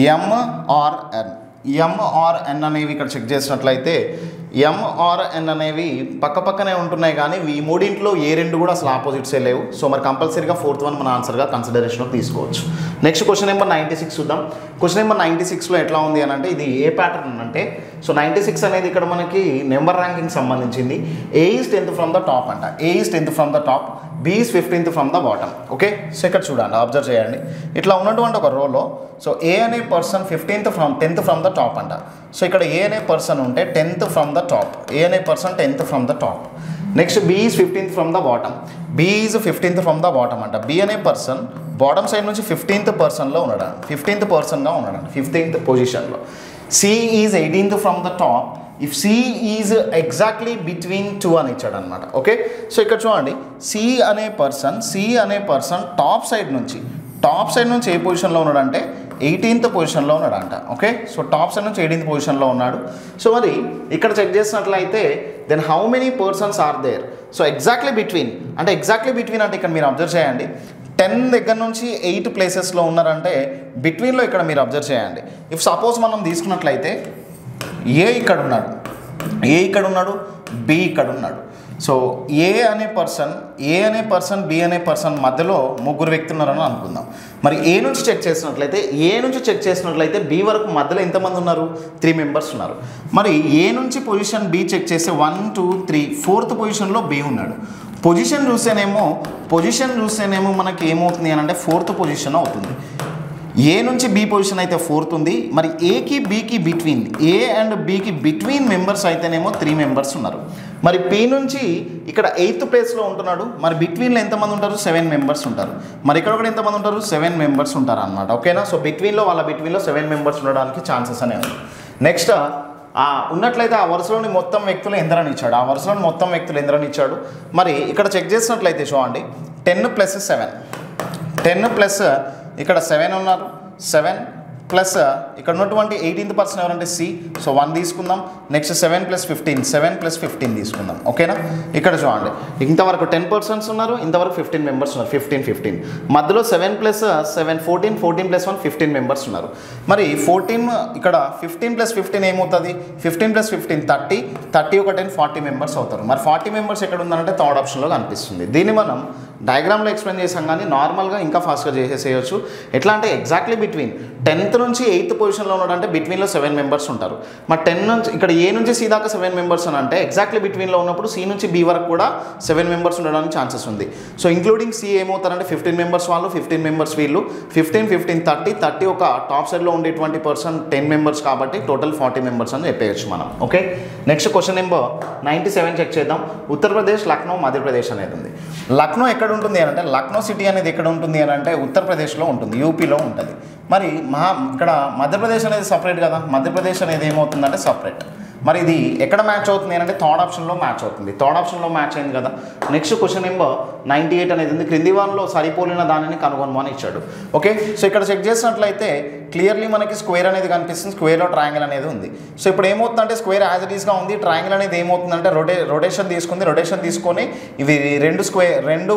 ఎంఆర్ఎన్ ఎంఆర్ఎన్ అనేవి ఇక్కడ చెక్ చేసినట్లయితే ఎంఆర్ఎన్ అనేవి పక్క పక్కనే ఉంటున్నాయి కానీ ఈ మూడింట్లో ఏ రెండు కూడా అసలు ఆపోజిట్సే లేవు సో మరి కంపల్సరీగా ఫోర్త్ వన్ మన ఆన్సర్గా కన్సిడరేషన్లోకి తీసుకోవచ్చు next question number ninety six చూద్దాం క్వశ్చన్ నెంబర్ నైంటీ సిక్స్లో ఎట్లా ఉంది అని అంటే ఇది ఏ ప్యాటర్న్ అంటే సో నైంటీ సిక్స్ అనేది ఇక్కడ మనకి నెంబర్ ర్యాంకింగ్ సంబంధించింది A is tenth from the top అంట A is tenth from the top B is fifteenth from the bottom okay so ఇక్కడ చూడండి అబ్జర్వ్ చేయండి ఇట్లా ఉన్నటువంటి ఒక రోలో సో ఏ అనే person fifteenth from tenth from the top అంట సో ఇక్కడ ఏ అనే పర్సన్ ఉంటే tenth from the top A అనే person tenth from the top next B is fifteenth from the bottom B is fifteenth from the bottom అంట B అనే person bottom side నుంచి fifteenth పర్సన్లో ఉన్నాడు fifteenth పర్సన్గా ఉన్నాడు ఫిఫ్టీన్త్ పొజిషన్లో C is eighteenth from the top if C is exactly between two అని ఇచ్చాడు అనమాట ఓకే సో ఇక్కడ చూడండి సి అనే పర్సన్ సి అనే పర్సన్ టాప్ సైడ్ నుంచి టాప్ సైడ్ నుంచి ఏ పొజిషన్లో ఉన్నాడంటే ఎయిటీన్త్ పొజిషన్లో ఉన్నాడంట ఓకే సో టాప్ సైడ్ నుంచి ఎయిటీన్త్ పొజిషన్లో ఉన్నాడు సో మరి ఇక్కడ చెక్ చేసినట్లయితే then how many persons are there so exactly between అంటే ఎగ్జాక్ట్లీ బిట్వీన్ అంటే ఇక్కడ మీరు అబ్జర్వ్ చేయండి టెన్ దగ్గర నుంచి ఎయిట్ ప్లేసెస్లో ఉన్నారంటే బిట్వీన్లో ఇక్కడ మీరు అబ్జర్వ్ చేయండి ఇఫ్ సపోజ్ మనం తీసుకున్నట్లయితే ఏ ఇక్కడ ఉన్నాడు ఏ ఇక్కడ ఉన్నాడు బి ఇక్కడ ఉన్నాడు సో ఏ అనే పర్సన్ ఏ అనే పర్సన్ బి అనే పర్సన్ మధ్యలో ముగ్గురు వ్యక్తులు ఉన్నారని అనుకుందాం మరి ఏ నుంచి చెక్ చేసినట్లయితే ఏ నుంచి చెక్ చేసినట్లయితే బి వరకు మధ్యలో ఎంతమంది ఉన్నారు త్రీ మెంబర్స్ ఉన్నారు మరి ఏ నుంచి పొజిషన్ బి చెక్ చేస్తే వన్ టూ త్రీ ఫోర్త్ పొజిషన్లో బి ఉన్నాడు పొజిషన్ చూస్తేనేమో పొజిషన్ చూస్తేనేమో మనకి ఏమవుతుంది అని అంటే ఫోర్త్ పొజిషన్ అవుతుంది ఏ నుంచి బి పొజిషన్ అయితే ఫోర్త్ ఉంది మరి ఏకి బీకి బిట్వీన్ ఏ అండ్ బీకి బిట్వీన్ మెంబర్స్ అయితేనేమో త్రీ మెంబర్స్ ఉన్నారు మరి పి నుంచి ఇక్కడ ఎయిత్ ప్లేస్లో ఉంటున్నాడు మరి బిట్వీన్లో ఎంతమంది ఉంటారు సెవెన్ మెంబర్స్ ఉంటారు మరి ఇక్కడ కూడా ఎంతమంది ఉంటారు సెవెన్ మెంబర్స్ ఉంటారు అనమాట ఓకేనా సో బిట్వీన్లో వాళ్ళ బిట్వీన్లో సెవెన్ మెంబర్స్ ఉండడానికి ఛాన్సెస్ అనేవి ఉన్నాయి నెక్స్ట్ ఆ ఉన్నట్లయితే ఆ వరుసలోని మొత్తం వ్యక్తులు ఎందరని ఇచ్చాడు ఆ వరుసలోని మొత్తం వ్యక్తులు ఎందరని ఇచ్చాడు మరి ఇక్కడ చెక్ చేసినట్లయితే చూడండి ten plus seven ten plus ఇక్కడ సెవెన్ ఉన్నారు సెవెన్ ప్లస్ ఇక్కడ ఉన్నటువంటి ఎయిటీన్త్ పర్సన్ ఎవరంటే సి సో వన్ తీసుకుందాం next seven plus fifteen seven plus fifteen తీసుకుందాం ఓకేనా ఇక్కడ చూడండి ఇంతవరకు టెన్ పర్సన్స్ ఉన్నారు ఇంతవరకు ఫిఫ్టీన్ మెంబర్స్ ఉన్నారు ఫిఫ్టీన్ ఫిఫ్టీన్ మధ్యలో seven plus seven fourteen fourteen plus one fifteen members ఉన్నారు మరి ఫోర్టీన్ ఇక్కడ ఫిఫ్టీన్ ప్లస్ ఫిఫ్టీన్ ఏమవుతుంది fifteen plus fifteen thirty thirty ఒక టెన్ ఫార్టీ మెంబర్స్ అవుతారు మరి ఫార్టీ మెంబర్స్ ఎక్కడ ఉందంటే థర్డ్ ఆప్షన్లో కనిపిస్తుంది దీన్ని మనం డయాగ్రామ్లో ఎక్స్ప్లెయిన్ చేసాం కానీ నార్మల్గా ఇంకా ఫాస్ట్గా చేసేసేయచ్చు ఎట్లా అంటే ఎగ్జాక్ట్లీ బిట్వీన్ టెన్త్ నుంచి ఎయిత్ పొజిషన్లో ఉన్నాడంటే బిట్వీన్లో సెవెన్ మెంబర్స్ ఉంటారు మరి టెన్ నుంచి ఇక్కడ ఏ నుంచి సి దాకా సెవెన్ మెంబర్స్ అని అంటే ఎగ్జాక్ట్లీ బిట్వీన్లో ఉన్నప్పుడు సి నుంచి బి వరకు కూడా సెవెన్ మెంబర్స్ ఉండడానికి ఛాన్సెస్ ఉంది సో ఇంక్లూడింగ్ సి ఏమవుతారంటే ఫిఫ్టీన్ మెంబర్స్ వాళ్ళు ఫిఫ్టీన్ మెంబర్స్ వీళ్ళు ఫిఫ్టీన్ ఫిఫ్టీన్ థర్టీ థర్టీ ఒక టాప్ సైడ్లో ఉండేటువంటి పర్సన్ టెన్ మెంబర్స్ కాబట్టి టోటల్ ఫార్టీ మెంబర్స్ అని చెప్పేయచ్చు మనం okay next question number ninety seven check చేద్దాం ఉత్తరప్రదేశ్ లక్నో మధ్యప్రదేశ్ అనేది ఉంది లక్నో ఎక్కడ ఉంటుంది అని అంటే లక్నో సిటీ అనేది ఎక్కడ ఉంటుంది అని అంటే ఉత్తరప్రదేశ్లో ఉంటుంది యూపీలో ఉంటుంది మరి మహా ఇక్కడ మధ్యప్రదేశ్ అనేది సపరేట్ కదా మధ్యప్రదేశ్ అనేది ఏమవుతుందంటే సపరేట్ మరి ఇది ఎక్కడ మ్యాచ్ అవుతుంది అంటే థర్డ్ ఆప్షన్లో మ్యాచ్ అవుతుంది థర్డ్ ఆప్షన్లో మ్యాచ్ అయింది కదా next question number ninety eight అనేది ఉంది క్రింది వారిలో సరిపోలిన దానిని కనుగొనమని ఇచ్చాడు ఓకే సో ఇక్కడ చెక్ చేసినట్లయితే క్లియర్లీ మనకి స్క్వేర్ అనేది కనిపిస్తుంది స్క్వేర్లో ట్రయాంగిల్ అనేది ఉంది సో ఇప్పుడు ఏమవుతుందంటే స్క్వేర్ యాజ్ ఇట్ ఈస్గా ఉంది ట్రయాంగిల్ అనేది ఏమవుతుందంటే రొటే రొటేషన్ తీసుకుంది రొటేషన్ తీసుకొని ఇవి రెండు స్క్వేర్ రెండు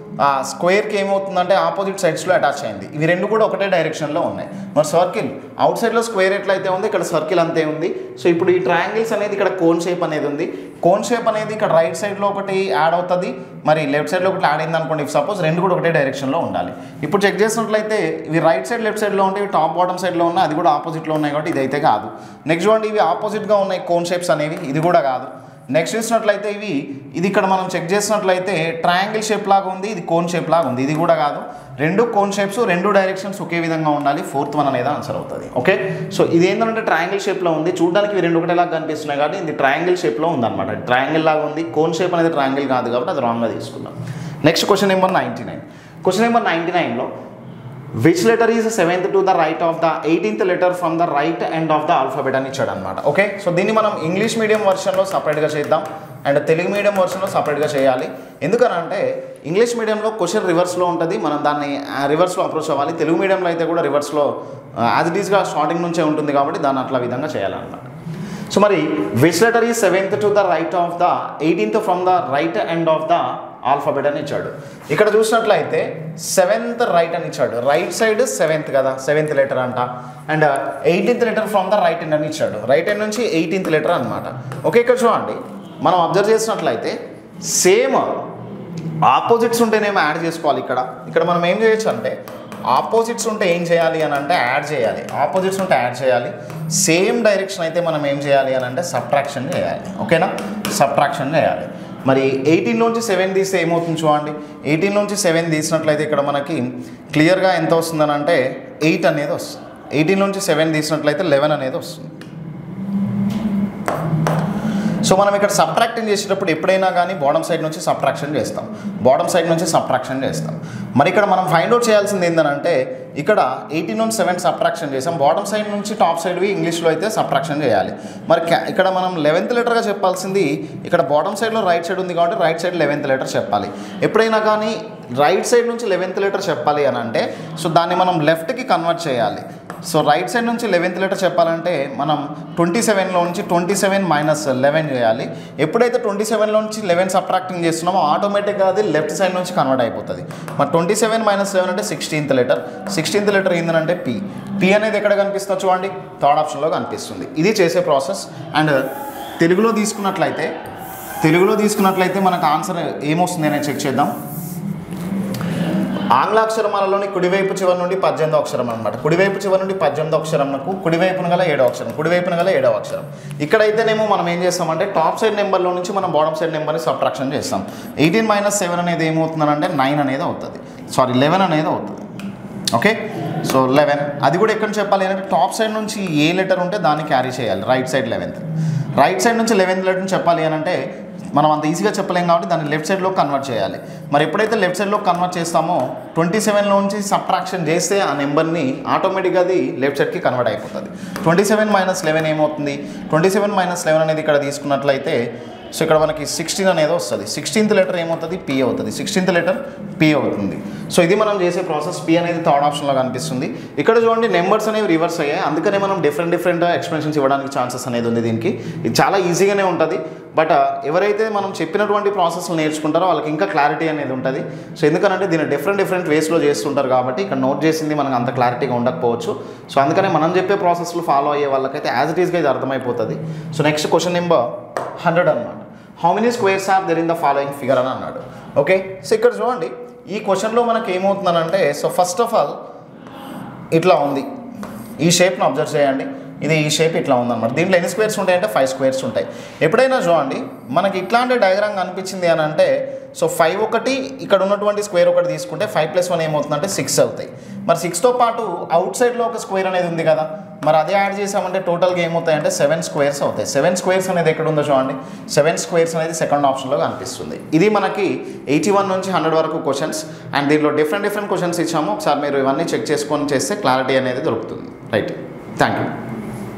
ఆ స్క్వేర్కి ఏమవుతుందంటే ఆపోజిట్ సైడ్స్లో అటాచ్ అయింది ఇవి రెండు కూడా ఒకటే డైరెక్షన్లో ఉన్నాయి మరి సర్కిల్ అవుట్ సైడ్లో స్క్వేర్ ఎట్లయితే ఉంది ఇక్కడ సర్కిల్ అంతే ఉంది సో ఇప్పుడు ఈ ట్రయాంగిల్స్ అనేది ఇక్కడ కోన్ షేప్ అనేది ఉంది కోన్ షేప్ అనేది ఇక్కడ రైట్ సైడ్లో ఒకటి యాడ్ అవుతుంది మరి లెఫ్ట్ సైడ్లో ఒకటి యాడ్ అయింది అనుకోండి సపోజ్ రెండు కూడా ఒకటే డైరెక్షన్లో ఉండాలి ఇప్పుడు చెక్ చేసినట్లయితే ఇవి రైట్ సైడ్ లెఫ్ట్ సైడ్లో ఉంటే ఇవి టాప్ బాటమ్ సైడ్లో ఉన్నాయి అది కూడా ఆపోజిట్లో ఉన్నాయి కాబట్టి ఇది అయితే కాదు నెక్స్ట్ చూడండి ఇవి ఆపోజిట్గా ఉన్నాయి కోన్ షేప్స్ అనేవి ఇది కూడా కాదు నెక్స్ట్ చూసినట్లయితే ఇవి ఇది ఇక్కడ మనం చెక్ చేసినట్లయితే ట్రయాంగిల్ షేప్ లాగా ఉంది ఇది కోన్ షేప్ లాగా ఉంది ఇది కూడా కాదు రెండు కోన్ షేప్స్ రెండు డైరెక్షన్స్ ఒకే విధంగా ఉండాలి ఫోర్త్ వన్ అనేది ఆన్సర్ అవుతుంది ఓకే సో ఇది ఏంటంటే ట్రయాంగిల్ షేప్లో ఉంది చూడడానికి ఇవి రెండు ఒకటేలాగా కనిపిస్తున్నాయి కాబట్టి ఇది ట్రయాంగిల్ షేప్లో ఉందన్నమాట ట్రయాంగిల్ లాగా ఉంది కోన్ షేప్ అనేది ట్రయాంగిల్ కాదు కాబట్టి అది రాంగ్గా తీసుకున్నాం next question number ninety nine question number ninety నైన్లో which letter is seventh to the right of the eighteenth letter from the right end of the alphabet అని ఇచ్చాడు అనమాట ఓకే సో దీన్ని మనం ఇంగ్లీష్ మీడియం వర్షన్లో సపరేట్గా చేద్దాం అండ్ తెలుగు మీడియం వర్షన్లో సపరేట్గా చేయాలి ఎందుకనంటే ఇంగ్లీష్ మీడియంలో క్వశ్చన్ రివర్స్లో ఉంటుంది మనం దాన్ని రివర్స్లో అప్రోచ్ అవ్వాలి తెలుగు మీడియంలో అయితే కూడా రివర్స్లో యాజ్ ఇట్ ఈస్గా స్టార్టింగ్ నుంచే ఉంటుంది కాబట్టి దాన్ని అట్లా విధంగా చేయాలన్నమాట సో మరి which letter is seventh to the right of the eighteenth from the right end of the alphabet అని ఇచ్చాడు ఇక్కడ చూసినట్లయితే సెవెంత్ రైట్ అని ఇచ్చాడు రైట్ సైడ్ సెవెంత్ కదా సెవెంత్ లెటర్ అంట and eighteenth letter from the right end అని ఇచ్చాడు రైట్ ఎండ్ నుంచి ఎయిటీన్త్ లెటర్ అనమాట ఓకే ఇక్కడ చూడండి మనం అబ్జర్వ్ చేసినట్లయితే సేమ్ ఆపోజిట్స్ ఉంటేనేమో యాడ్ చేసుకోవాలి ఇక్కడ ఇక్కడ మనం ఏం చేయొచ్చు అంటే ఆపోజిట్స్ ఉంటే ఏం చేయాలి అని అంటే యాడ్ చేయాలి ఆపోజిట్స్ ఉంటే యాడ్ చేయాలి సేమ్ డైరెక్షన్ అయితే మనం ఏం చేయాలి అని అంటే సబ్ట్రాక్షన్ చేయాలి ఓకేనా సబ్ట్రాక్షన్ చేయాలి మరి ఎయిటీన్ నుంచి సెవెన్ తీస్తే ఏమవుతుంది చూడండి ఎయిటీన్ నుంచి సెవెన్ తీసినట్లయితే ఇక్కడ మనకి క్లియర్గా ఎంత వస్తుందని అంటే ఎయిట్ అనేది వస్తుంది ఎయిటీన్ నుంచి సెవెన్ తీసినట్లయితే లెవెన్ అనేది వస్తుంది సో మనం ఇక్కడ సబ్ట్రాక్టింగ్ చేసేటప్పుడు ఎప్పుడైనా కానీ బాటమ్ సైడ్ నుంచి సబ్ట్రాక్షన్ చేస్తాం బాటమ్ సైడ్ నుంచి సబ్ట్రాక్షన్ చేస్తాం మరి ఇక్కడ మనం ఫైండ్ అవుట్ చేయాల్సింది ఏంటంటే ఇక్కడ ఎయిటీన్ నుంచి సెవెన్ సబ్ట్రాక్షన్ చేసాం బాటమ్ సైడ్ నుంచి టాప్ సైడ్వి ఇంగ్లీష్లో అయితే సబ్ట్రాక్షన్ చేయాలి మరి క్యా- ఇక్కడ మనం లెవెన్త్ లెటర్గా చెప్పాల్సింది ఇక్కడ బాటమ్ సైడ్లో రైట్ సైడ్ ఉంది కాబట్టి రైట్ సైడ్ లెవెన్త్ లెటర్ చెప్పాలి ఎప్పుడైనా కానీ రైట్ సైడ్ నుంచి లెవెన్త్ లెటర్ చెప్పాలి అని అంటే సో దాన్ని మనం లెఫ్ట్కి కన్వర్ట్ చేయాలి సో రైట్ సైడ్ నుంచి లెవెన్త్ లెటర్ చెప్పాలంటే మనం ట్వంటీ సెవెన్లో నుంచి ట్వంటీ సెవెన్ మైనస్ లెవెన్ చేయాలి ఎప్పుడైతే ట్వంటీ సెవెన్లో నుంచి లెవెన్ సబ్ట్రాక్టింగ్ చేస్తున్నామో ఆటోమేటిక్గా అది లెఫ్ట్ సైడ్ నుంచి కన్వర్ట్ అయిపోతుంది మరి ట్వంటీ సెవెన్ మైనస్ సెవెన్ అంటే సిక్స్టీన్త్ లెటర్ సిక్స్టీన్త్ లెటర్ ఏంటంటే పి పి అనేది ఎక్కడ కనిపిస్తుందో చూడండి థర్డ్ ఆప్షన్లో కనిపిస్తుంది ఇది చేసే ప్రాసెస్ అండ్ తెలుగులో తీసుకున్నట్లయితే తెలుగులో తీసుకున్నట్లయితే మనకు ఆన్సర్ ఏమొస్తుంది అనేది చెక్ చేద్దాం ఆంగ్ల అక్షరమాలలోని కుడివైపు చివరి నుండి పద్దెనిమిదో అక్షరం అనమాట కుడివైపు చివరి నుండి పద్దెనిమిదో అక్షరంకు కుడివైపున గల ఏడో అక్షరం కుడివైపున గల ఏడవ అక్షరం ఇక్కడైతేనేమో మనం ఏం చేస్తామంటే టాప్ సైడ్ నెంబర్లో నుంచి మనం బాటమ్ సైడ్ నెంబర్ని సబ్ట్రాక్షన్ చేస్తాం ఎయిటీన్ మైనస్ సెవెన్ అనేది ఏమవుతుందంటే నైన్ అనేది అవుతుంది సారీ లెవెన్ అనేది అవుతుంది ఓకే సో లెవెన్ అది కూడా ఎక్కడ చెప్పాలి అంటే టాప్ సైడ్ నుంచి ఏ లెటర్ ఉంటే దాన్ని క్యారీ చేయాలి right side eleventh right side నుంచి లెవెన్త్ లెటర్ చెప్పాలి అని అంటే మనం అంత ఈజీగా చెప్పలేం కాబట్టి దాన్ని లెఫ్ట్ సైడ్లో కన్వర్ట్ చేయాలి మరి ఎప్పుడైతే లెఫ్ట్ సైడ్లో కన్వర్ట్ చేస్తామో ట్వంటీ సెవెన్లో నుంచి సబ్ట్రాక్షన్ చేస్తే ఆ నెంబర్ని ఆటోమేటిక్గా అది లెఫ్ట్ సైడ్కి కన్వర్ట్ అయిపోతుంది ట్వంటీ సెవెన్ మైనస్ లెవెన్ ఏమవుతుంది ట్వంటీ సెవెన్ మైనస్ లెవెన్ అనేది ఇక్కడ తీసుకున్నట్లయితే సో ఇక్కడ మనకి సిక్స్టీన్ అనేది వస్తుంది సిక్స్టీన్త్ లెటర్ ఏమవుతుంది పి అవుతుంది సిక్స్టీన్త్ లెటర్ పి అవుతుంది సో ఇది మనం చేసే ప్రాసెస్ పి అనేది థర్డ్ ఆప్షన్లో కనిపిస్తుంది ఇక్కడ చూడండి నెంబర్స్ అనేవి రివర్స్ అయ్యాయి అందుకనే మనం డిఫరెంట్ డిఫరెంట్ ఎక్స్ప్లెనేషన్స్ ఇవ్వడానికి ఛాన్సెస్ అనేది ఉంది దీనికి ఇది చాలా ఈజీగానే ఉంటుంది బట్ ఎవరైతే మనం చెప్పినటువంటి ప్రాసెస్లు నేర్చుకుంటారో వాళ్ళకి ఇంకా క్లారిటీ అనేది ఉంటుంది సో ఎందుకనంటే దీన్ని డిఫరెంట్ డిఫరెంట్ వేస్లో చేస్తుంటారు కాబట్టి ఇక్కడ నోట్ చేసింది మనకు అంత క్లారిటీగా ఉండకపోవచ్చు సో అందుకనే మనం చెప్పే ప్రాసెస్లు ఫాలో అయ్యే వాళ్ళకైతే యాజ్ ఇట్ ఈస్గా ఇది అర్థమైపోతుంది so next question number hundred అనమాట how many squares are there in the following figure అని అన్నాడు ఓకే సో ఇక్కడ చూడండి ఈ క్వశ్చన్లో మనకి ఏమవుతుందనంటే సో ఫస్ట్ ఆఫ్ ఆల్ ఇట్లా ఉంది ఈ షేప్ను అబ్జర్వ్ చేయండి ఇది ఈ షేప్ ఇట్లా ఉందన్నమాట దీంట్లో ఎన్ని స్క్వేర్స్ ఉంటాయంటే ఫైవ్ స్క్వేర్స్ ఉంటాయి ఎప్పుడైనా చూడండి మనకి ఇట్లాంటి డయాగ్రామ్ కనిపించింది అని అంటే సో ఫైవ్ ఒకటి ఇక్కడ ఉన్నటువంటి స్క్వేర్ ఒకటి తీసుకుంటే ఫైవ్ ప్లస్ వన్ ఏమవుతుందంటే సిక్స్ అవుతాయి మరి సిక్స్తో పాటు అవుట్ సైడ్లో ఒక స్క్వేర్ అనేది ఉంది కదా మరి అదే యాడ్ చేసామంటే టోటల్గా ఏమవుతాయంటే సెవెన్ స్క్వేర్స్ అవుతాయి సెవెన్ స్క్వేర్స్ అనేది ఎక్కడ ఉందో చూడండి సెవెన్ స్క్వేర్స్ అనేది సెకండ్ ఆప్షన్లో కనిపిస్తుంది ఇది మనకి ఎయిటీ వన్ నుంచి హండ్రెడ్ వరకు క్వశ్చన్స్ అండ్ దీంట్లో డిఫరెంట్ డిఫరెంట్ క్వశ్చన్స్ ఇచ్చాము ఒకసారి మీరు ఇవన్నీ చెక్ చేసుకొని చేస్తే క్లారిటీ అనేది దొరుకుతుంది రైట్ థ్యాంక్ యూ